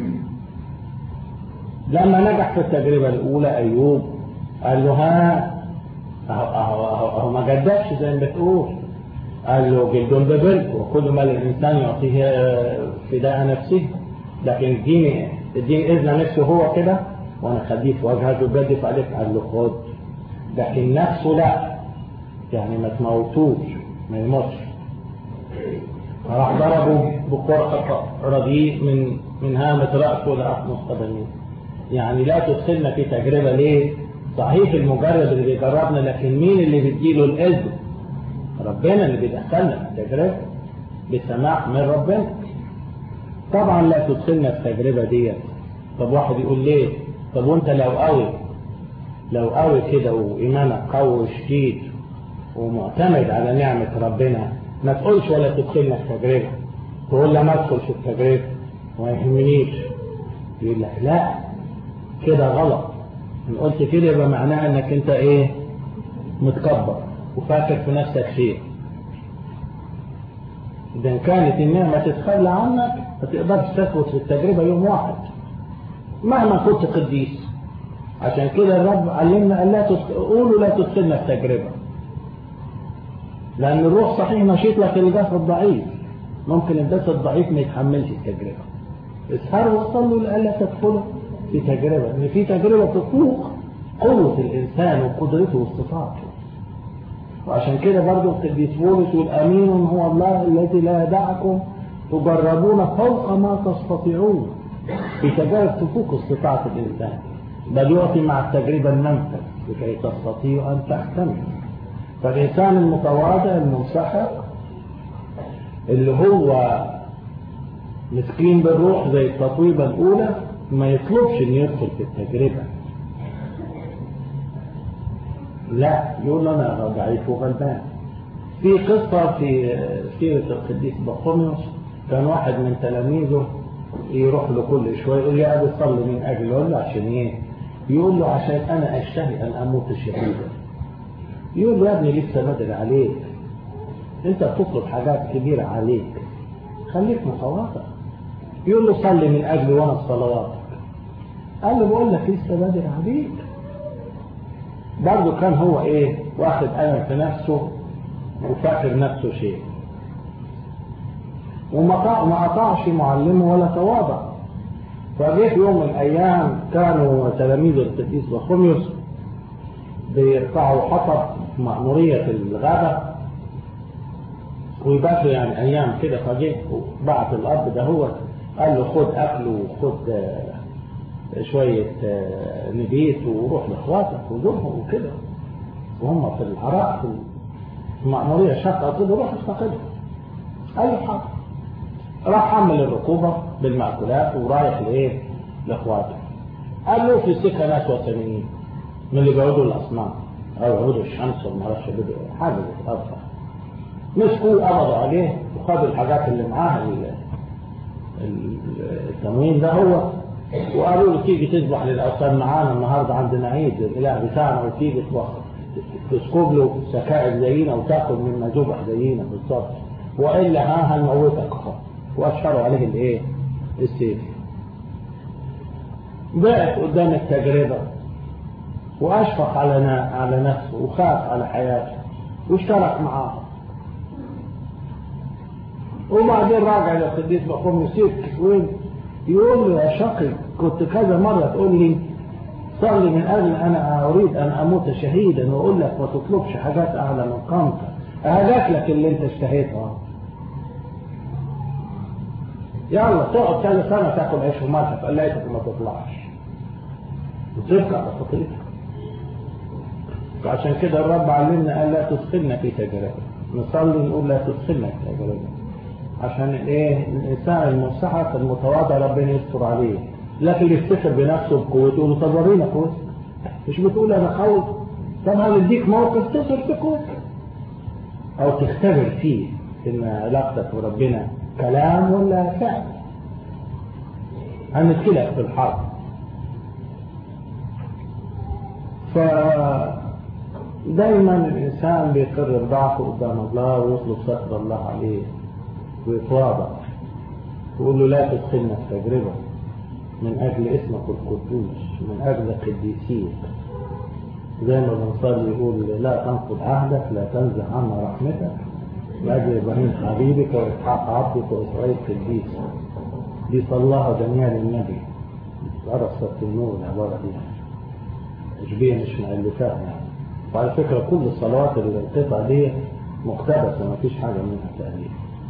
لما نجح في التجربة الأولى أيوب قال له ها أهو, أهو, أهو, أهو ما جددش زي ما بتقول قال له جلد ببرد وكل ما للإنسان يعطيه فداء نفسه لكن اديني اديني إذن نفسه هو كده وأنا خليه في وجهك وجدف عليك قال له خد لكن نفسه لا يعني ما تموتوش ما يموتش راح ضربه بقرحة رديء من من هامة رأسه لأحمد قدميه يعني لا تدخلنا في تجربة ليه صحيح المجرب اللي بيجربنا لكن مين اللي بيديله الإذن ربنا اللي بيدخلنا في التجربة بسماح من ربنا طبعا لا تدخلنا في التجربة ديت طب واحد يقول ليه طب وانت لو قوي لو قوي كده وإيمانك قوي وشديد ومعتمد على نعمة ربنا ما تقولش ولا تدخلنا في تجربة تقول لا ما ادخل في التجربة وما يهمنيش يقول لك لا كده غلط ان قلت كده يبقى معناها انك انت ايه متكبر وفاكر في نفسك شيء اذا كانت النعمة تتخلى عنك ما تقدرش تثبت في التجربة يوم واحد مهما كنت قديس عشان كده الرب علمنا أن لا قولوا لا تدخلنا في تجربة لأن الروح صحيح نشيط لكن الجسد ضعيف ممكن الجسد ضعيف ما يتحملش التجربة اسهروا وصلوا لألا تدخلوا في تجربة إن في تجربة تفوق قوة الإنسان وقدرته واستطاعته وعشان كده برضه القديس بولس يقول أمين هو الله الذي لا يدعكم تجربون فوق ما تستطيعون في تجارب تفوق استطاعة الإنسان بل يعطي مع التجربة المنفذ لكي تستطيع أن تحتمل فالإنسان المتواضع المنسحق اللي هو مسكين بالروح زي التطويبة الأولى ما يطلبش إنه يدخل في التجربة لا يقول أنا ضعيف وغلبان في قصة في سيرة القديس بطرميوس كان واحد من تلاميذه يروح له كل شوية يقول لي أبي صلي من أجل يقول له عشان إيه؟ يقول له عشان أنا أشتهي أن أموت شهيدا يقول له يا ابني لسه بدري عليك أنت بتطلب حاجات كبيرة عليك خليك متواضع يقول له صلي من أجلي وأنا في صلواتك قال له بقول لك لسه بدري عليك برضه كان هو إيه واخد أمل في نفسه وفاكر نفسه شيء وما قطعش معلمه ولا تواضع فجه في يوم من الأيام كانوا تلاميذ القديس بخوميوس بيرفعوا حطب مأمورية الغابة ويباتوا يعني أيام كده فجه بعت الأب ده هو قال له خد أكل وخد شوية نبيت وروح لإخواتك وزورهم وكده وهم في العراق في المأمورية شقة كده روح استقلهم قال له حاضر راح حمل الركوبة بالمأكولات ورايح لإيه؟ لإخواته. قال له في السكة ناس وثنيين من اللي بيعودوا الأصنام أو يعودوا الشمس وما اعرفش حاجة بتتأثر. مسكوه قبضوا عليه وخدوا الحاجات اللي معاه التموين ده هو وقالوا له تيجي تذبح للأوثان معانا النهارده عندنا عيد الإله بتاعنا وتيجي تسكب له سكائر زينا وتاكل مما ذبح زينا بالظبط وإلا ها هنموتك واشهروا عليه الايه السيف وقف قدام التجربة واشفق على على نفسه وخاف على حياته واشترك معاه وبعدين راجع للقديس بقوم يسيب وين يقول له يا شقي كنت كذا مرة تقول لي صلي من أجل أنا أريد أن أموت شهيدا وأقول لك ما تطلبش حاجات أعلى من قامتك أهداك لك اللي أنت اشتهيتها يلا تقعد كذا سنة تاكل عيش وملح فقليتك ما تطلعش وترجع لخطيتك فعشان كده الرب علمنا قال لا تدخلنا في تجربة نصلي نقول لا تدخلنا في تجربة عشان ايه الانسان المنسحق المتواضع ربنا يستر عليه لكن اللي يفتخر بنفسه بقوته يقول له طب ورينا قوتك مش بتقول انا قوي طب هنديك موقف تصر في قوتك او تختبر فيه ان علاقتك بربنا كلام ولا فعل هنتكلم في الحرب ف دايما الإنسان بيقر بضعفه قدام الله ويطلب ستر الله عليه ويتواضع يقول له لا تدخلنا في تجربة من أجل اسمك القدوس من أجل قديسيك زي ما بنصلي يقول لا تنقض عهدك لا تنزع عنا رحمتك لأجل إبراهيم حبيبك وإسحاق عبدك وإسرائيل قديسك دي صلاها دانيال النبي درست النور العبارة دي تشبيه مش مؤلفاها يعني وعلى فكرة كل الصلوات اللي القطع دي مقتبسة ما فيش حاجة منها تأليف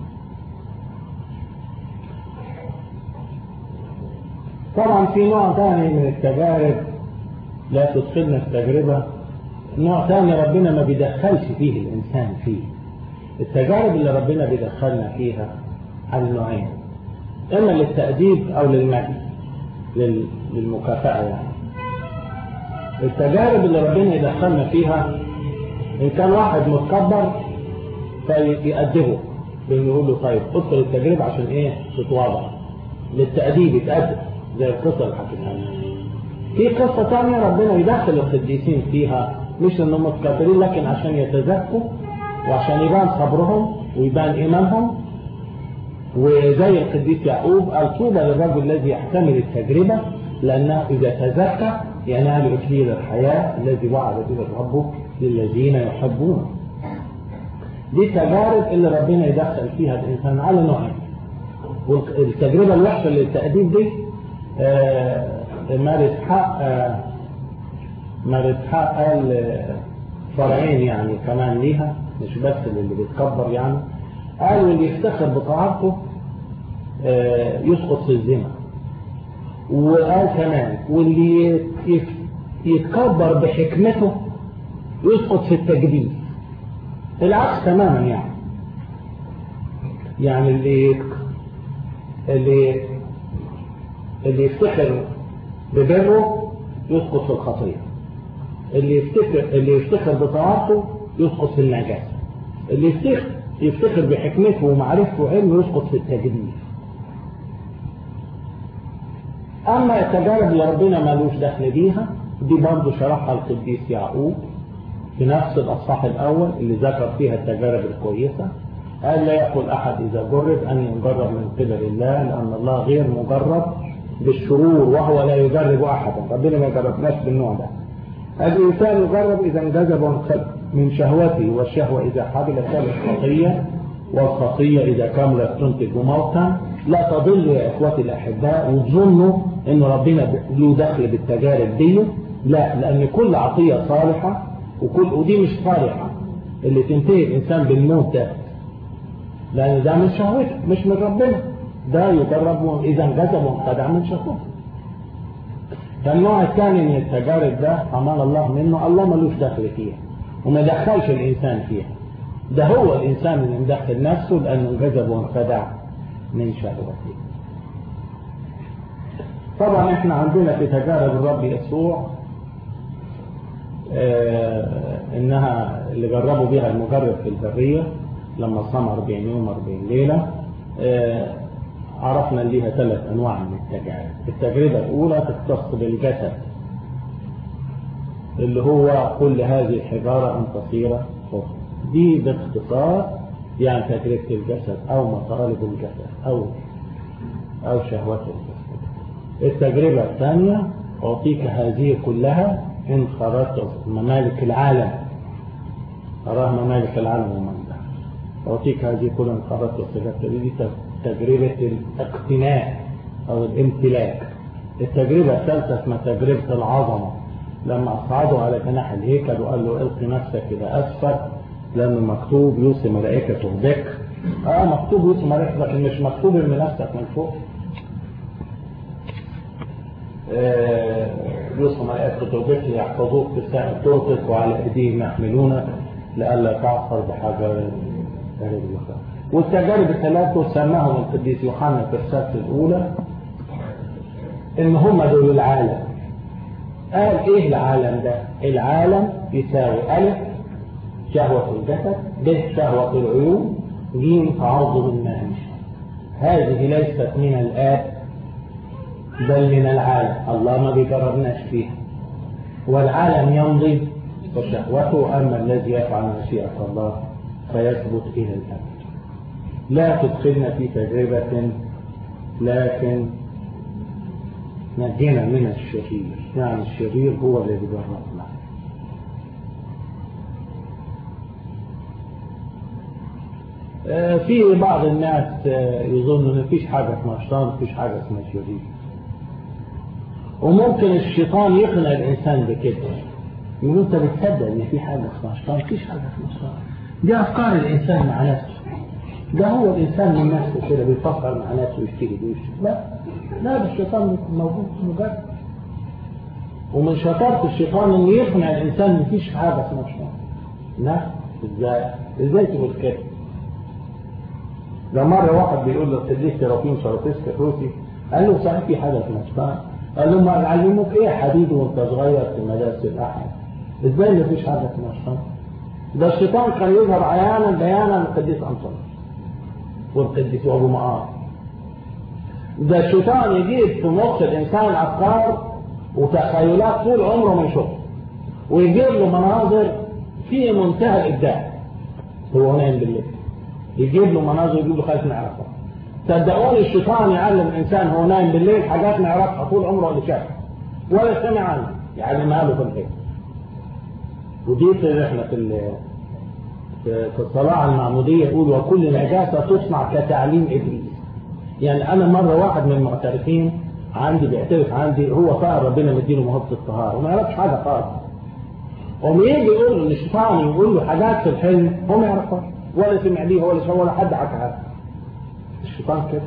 طبعا في نوع ثاني من التجارب لا تدخلنا في تجربة نوع ثاني ربنا ما بيدخلش فيه الإنسان فيه التجارب اللي ربنا بيدخلنا فيها على نوعين إما للتأديب أو للمجد لل- للمكافأة يعني التجارب اللي ربنا يدخلنا فيها إن كان واحد متكبر فيأدبه بإنه يقول له طيب ادخل التجربة عشان إيه تتواضع للتأديب يتأدب زي القصة اللي حكيتها لنا. في قصة تانية ربنا يدخل القديسين فيها مش انهم متكبرين لكن عشان يتزكوا وعشان يبان صبرهم ويبان ايمانهم وزي القديس يعقوب قال طوبى للرجل الذي يحتمل التجربة لأنه إذا تزكى ينال إكليل الحياة الذي وعد به الرب للذين يحبونه دي التجارب اللي ربنا يدخل فيها الإنسان على نوعين والتجربة الوحشة للتأديب دي آه، مارس حق آه، مارس حق قال آه، فرعين يعني كمان ليها مش بس اللي بيتكبر يعني قال واللي يفتخر بطاعته آه، يسقط في الزنا وقال كمان واللي يت- يتكبر بحكمته يسقط في التجديد العكس تماما يعني يعني اللي اللي اللي يفتخر ببره يسقط في الخطية اللي يفتخر اللي يفتخر بطاعته يسقط في النجاسة اللي يفتخر يفتخر بحكمته ومعرفته وعلمه يسقط في التجديد أما التجارب اللي ربنا مالوش دخل بيها دي برضه شرحها القديس يعقوب في نفس الأصحاح الأول اللي ذكر فيها التجارب الكويسة قال لا يقول أحد إذا جرب أن يجرب من قبل الله لأن الله غير مجرب بالشرور وهو لا يجرب أحدا ربنا ما يجربناش بالنوع ده الإنسان يجرب إذا انجذب وانقلب من شهوته والشهوة إذا حبلت كانت خطية والخطية إذا كملت تنتج موتا لا تضلوا يا إخوتي الأحباء وتظنوا إن ربنا له دخل بالتجارب دي لا لأن كل عطية صالحة وكل ودي مش صالحة اللي تنتهي الإنسان بالموت ده لأن ده من شهوته مش من ربنا ده يجرب إذا انجذب وانخدع من شهوته فالنوع الثاني من التجارب ده أمان الله منه الله ملوش دخل فيها وما دخلش الإنسان فيها ده هو الإنسان اللي مدخل نفسه لأنه انجذب وانخدع من شهوته طبعا احنا عندنا في تجارب الرب يسوع آه انها اللي جربوا بيها المجرب في البرية لما صام 40 يوم 40 ليلة آه عرفنا ان ليها ثلاث انواع من التجارب التجربة الاولى تختص بالجسد اللي هو كل هذه الحجارة ان تصير خبز دي باختصار يعني تجربة الجسد او مطالب الجسد او او شهوات الجسد التجربة الثانية أعطيك هذه كلها إن خرجت ممالك العالم أراه ممالك العالم ومن أعطيك هذه كلها إن خرجت وسجدت دي تجربة الاقتناء أو الامتلاك التجربة الثالثة اسمها تجربة العظمة لما أصعدوا على جناح الهيكل وقال له القي نفسك إلى أسفل لأنه مكتوب يوصي ملائكته بك اه مكتوب يوصي ملائكته لكن مش مكتوب ارمي نفسك من فوق يوصي ملائكته بك يحفظوك في سائر طرقك وعلى ايديهم يحملونك لئلا تعثر بحجر والتجارب الثلاثة سماهم القديس يوحنا في الرسالة الأولى إن هم دول العالم قال إيه العالم ده؟ العالم يساوي ألف شهوة الجسد ب شهوة العيون ج تعظم الناس هذه ليست من الآب بل من العالم الله ما بيجربناش فيها والعالم يمضي وشهوته أما الذي يفعل مشيئة الله فيثبت إلى الأبد لا تدخلنا في تجربة لكن نجينا من الشرير يعني الشرير هو الذي جربنا في بعض الناس يظن ان مفيش حاجه اسمها شيطان مفيش حاجه اسمها شرير وممكن الشيطان يقنع الانسان بكده يقول انت بتصدق ان في حاجه اسمها شيطان مفيش حاجه اسمها شيطان دي افكار الانسان مع نفسه ده هو الانسان من نفسه كده بيفكر مع نفسه ويشتري ويشتري لا لا ده الشيطان موجود مجرد ومن شطارة الشيطان انه يقنع الانسان ان مفيش حاجه اسمها شيطان لا ازاي ازاي تقول كده ده مرة واحد بيقول له القديس سيرافيم ساراتيسكا الروسي قال له صحيح في حاجة اسمها شيطان قال له ما علموك ايه يا حبيبي وانت صغير في مدارس الأحد ازاي ما فيش حاجة اسمها شيطان ده الشيطان كان يظهر عيانا بيانا للقديس أنطون والقديس أبو معاذ ده الشيطان يجيب في مخ الإنسان أفكار وتخيلات طول عمره ما يشوفها ويجيب له مناظر في منتهى الإبداع هو نايم بالليل يجيب له مناظر يجيب له خايف نعرفها صدقوني الشيطان يعلم الانسان هو نايم بالليل حاجات ما يعرفها طول عمره اللي شافها ولا سمع عنها يعلمها له في الحين ودي احنا في في الصلاة المعمودية يقول وكل نجاسة تصنع كتعليم إبليس يعني أنا مرة واحد من المعترفين عندي بيعترف عندي هو طاهر ربنا مديله موهبة الطهارة وما يعرفش حاجة خالص وما يجي يقول له الشيطان يقول له حاجات في الحلم هو ما يعرفهاش ولا سمع ليه ولا سمع ولا حد حكى الشيطان كده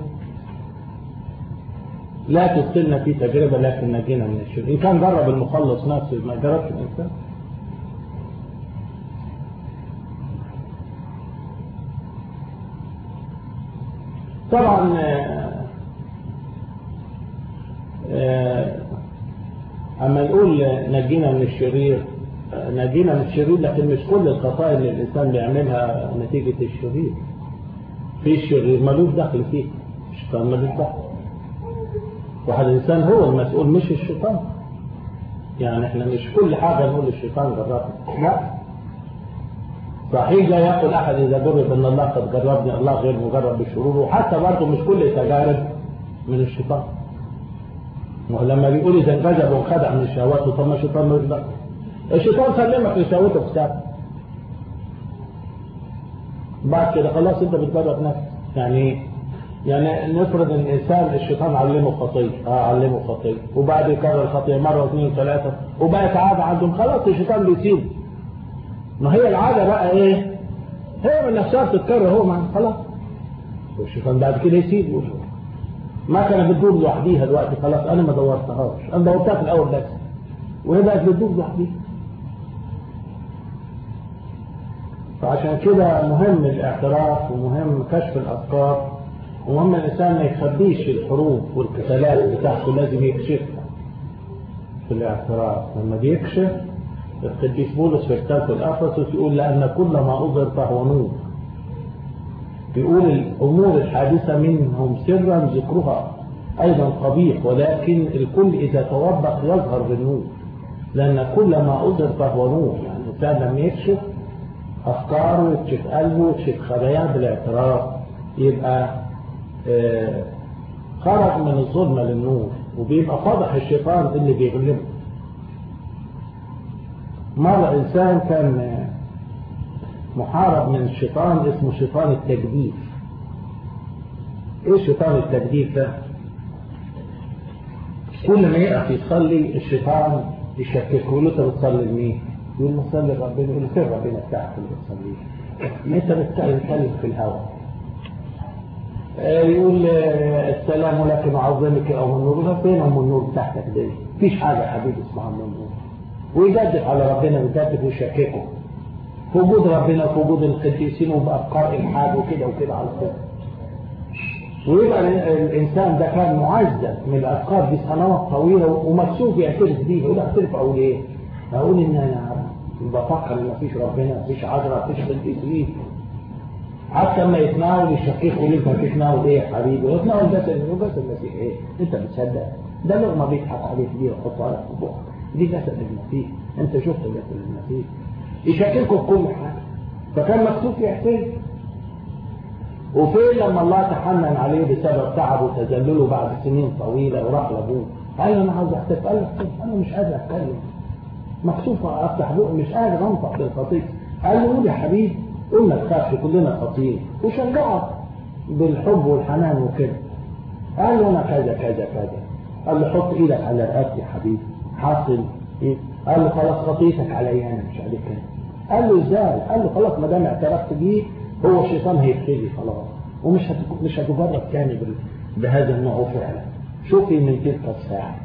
لا تدخلنا في تجربة لكن نجينا من الشر إن كان جرب المخلص نفسه ما جربش الإنسان طبعا أما نقول نجينا من الشرير نجينا من الشرير لكن مش كل الخطايا اللي الإنسان بيعملها نتيجة الشرير في الشرير ملوش دخل فيه الشيطان ملوش دخل واحد الإنسان هو المسؤول مش الشيطان يعني احنا مش كل حاجة نقول الشيطان جربنا لا صحيح لا يقول أحد إذا جرب أن الله قد جربني الله غير مجرب بالشرور وحتى برضه مش كل التجارب من الشيطان ولما بيقول إذا انجذب وانخدع من شهواته طب ما الشيطان ملوش دخل الشيطان سلمك لشهوته في كتاب بعد كده خلاص انت بتجرب نفسك يعني ايه؟ يعني نفرض ان الانسان الشيطان علمه خطيه اه علمه خطيه وبعد يكرر الخطيه مره واثنين وثلاثه وبقت عاده عندهم خلاص الشيطان بيسيب ما هي العاده بقى ايه؟ هي من نفسها بتتكرر هو مع خلاص والشيطان بعد كده يسيب ما كانت بتدور لوحديها دلوقتي خلاص انا ما دورتهاش انا دورتها في الاول بس وهي بقت بتدور لوحديها فعشان كده مهم الاعتراف ومهم كشف الافكار ومهم الانسان ما يخبيش الحروب والقتالات بتاعته لازم يكشفها في الاعتراف لما بيكشف القديس بولس في رسالته الافسس يقول لان كل ما اظهر فهو نور بيقول الامور الحادثه منهم سرا ذكرها ايضا قبيح ولكن الكل اذا توبخ يظهر بالنور لان كل ما اظهر فهو نور يعني الانسان لما يكشف أفكاره يكشف قلبه يكشف خباياه بالاعتراف يبقى آه خرج من الظلمة للنور وبيبقى فضح الشيطان اللي بيغلبه مرة إنسان كان محارب من الشيطان اسمه شيطان التجديف ايه شيطان التجديف ده كل ما يقف يصلي الشيطان يشككه يقول له انت بتصلي لمين يقول له صلي ربنا يقول له فين ربنا بتاعك اللي بتصليه انت بتتكلم في الهواء يقول السلام لك نعظمك يا ام النور يقول فين ام النور بتاعتك دي مفيش حاجه يا حبيبي اسمها ام النور ويجدف على ربنا ويجدف ويشككه في وجود ربنا في وجود القديسين وبافكار الحاد وكده وكده على كده ويبقى الانسان ده كان معزز من الافكار دي سنوات طويله ومكسوف يعترف بيها يقول اعترف اقول ايه؟ اقول ان انا بفكر ان مفيش ربنا مفيش عذراء مفيش قديسين حتى لما يتناول يشككوا ليه انت بتتناول ايه يا حبيبي؟ يتناول بس بس المسيح ايه؟ انت بتصدق ده لغمه بيضحك عليك دي ويحطها لك في بقك دي جسد المسيح انت شفت جسد المسيح يشككوا في كل حاجه فكان مكتوب في حسين وفين لما الله تحنن عليه بسبب تعبه وتذلله بعد سنين طويله وراح لابوه قال له انا عاوز احتفل قال له انا مش قادر اتكلم مكتوب افتح بقي مش قادر انطق بالخطيئه قال له قول يا حبيبي قول ما تخافش كلنا خاطئين وشجعه بالحب والحنان وكده قال له انا كذا كذا كذا قال له حط ايدك على رقبتي يا حبيبي حاصل ايه قال له خلاص خطيتك عليا انا مش عليك انت قال له ازاي قال له خلاص ما دام اعترفت بيه هو الشيطان هيبتدي خلاص ومش هت- مش هتجرب تاني بال- بهذا النوع فعلا شوفي من تلك الساعه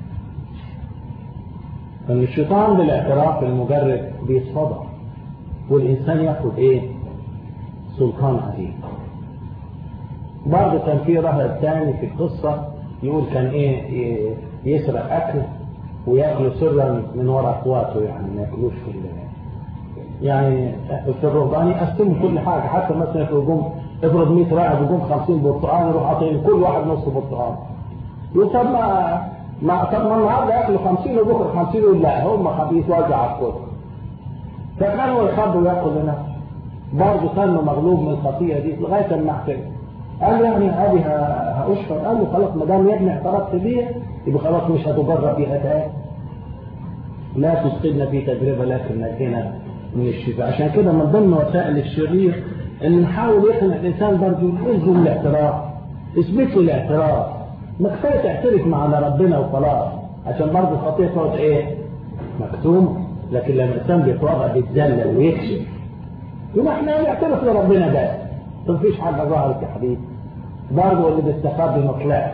ان الشيطان بالاعتراف المجرد بيتصدر والانسان ياخد ايه سلطان عليه برضه كان في رهب تاني في القصة يقول كان ايه ي- يسرق اكل وياكله سرا من وراء اخواته يعني ما ياكلوش في ال- يعني في الرهبان يقسموا كل حاجة حتى مثلا يجوم افرض 100 راعي يجوم 50 برتقال يروح عاطين كل واحد نص برتقال يقول طب ما ما طب ما النهارده ياكلوا 50 وبكره 50 يقول لا هم خبيث وزع على الكل فكانوا يخبوا ياكل لنفسه برضه كانوا مغلوب من الخطيئه دي لغايه ما اعترف قال له يعني هذه ه- هاشكر قال له خلاص ما دام يا ابني اعترفت بيها يبقى خلاص مش هتجرب بيها تاني لا تسقطنا في تجربه لكن نجينا من الشفاء عشان كده من ضمن وسائل الشرير ان نحاول يقنع الانسان برضه يلزم الاعتراف اثبت له الاعتراف ما كفايه تعترف مع ربنا وخلاص عشان برضه الخطيه تقعد ايه؟ مكتومه لكن لما الانسان بيتوضع بيتذلل ويكشف يبقى احنا نعترف لربنا بس ما فيش حاجه ظهرت يا حبيبي برضه اللي بيستخبي ما طلعش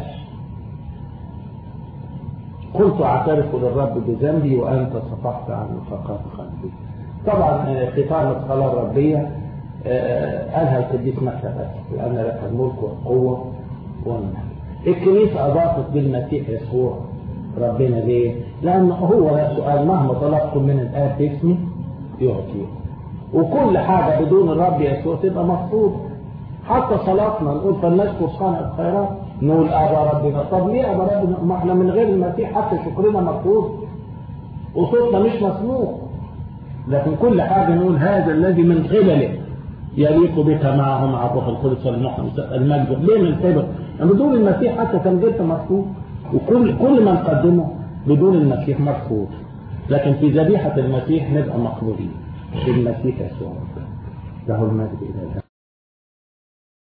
قلت اعترف للرب بذنبي وانت صفحت عن نفقات قلبي طبعا آه، ختام الصلاه الربيه آه، قالها القديس مكة بس لان لك الملك والقوه والمجد الكنيسه اضافت بالمسيح يسوع ربنا ليه؟ لان هو سؤال مهما طلبتم من الاب باسمي يعطيه وكل حاجه بدون الرب يسوع تبقى مرفوضه حتى صلاتنا نقول فلنشكر صانع الخيرات نقول ابا ربنا طب ليه ابا ربنا ما احنا من غير المسيح حتى شكرنا مرفوض وصوتنا مش مسموع لكن كل حاجه نقول هذا الذي من قبله يليق بك معه مع الروح القدس والمحمد المجد ليه من قبل يعني بدون المسيح حتى كان غير مرفوض وكل كل ما نقدمه بدون المسيح مرفوض لكن في ذبيحه المسيح نبقى مقبولين بالمسيح يسوع له المجد الى الابد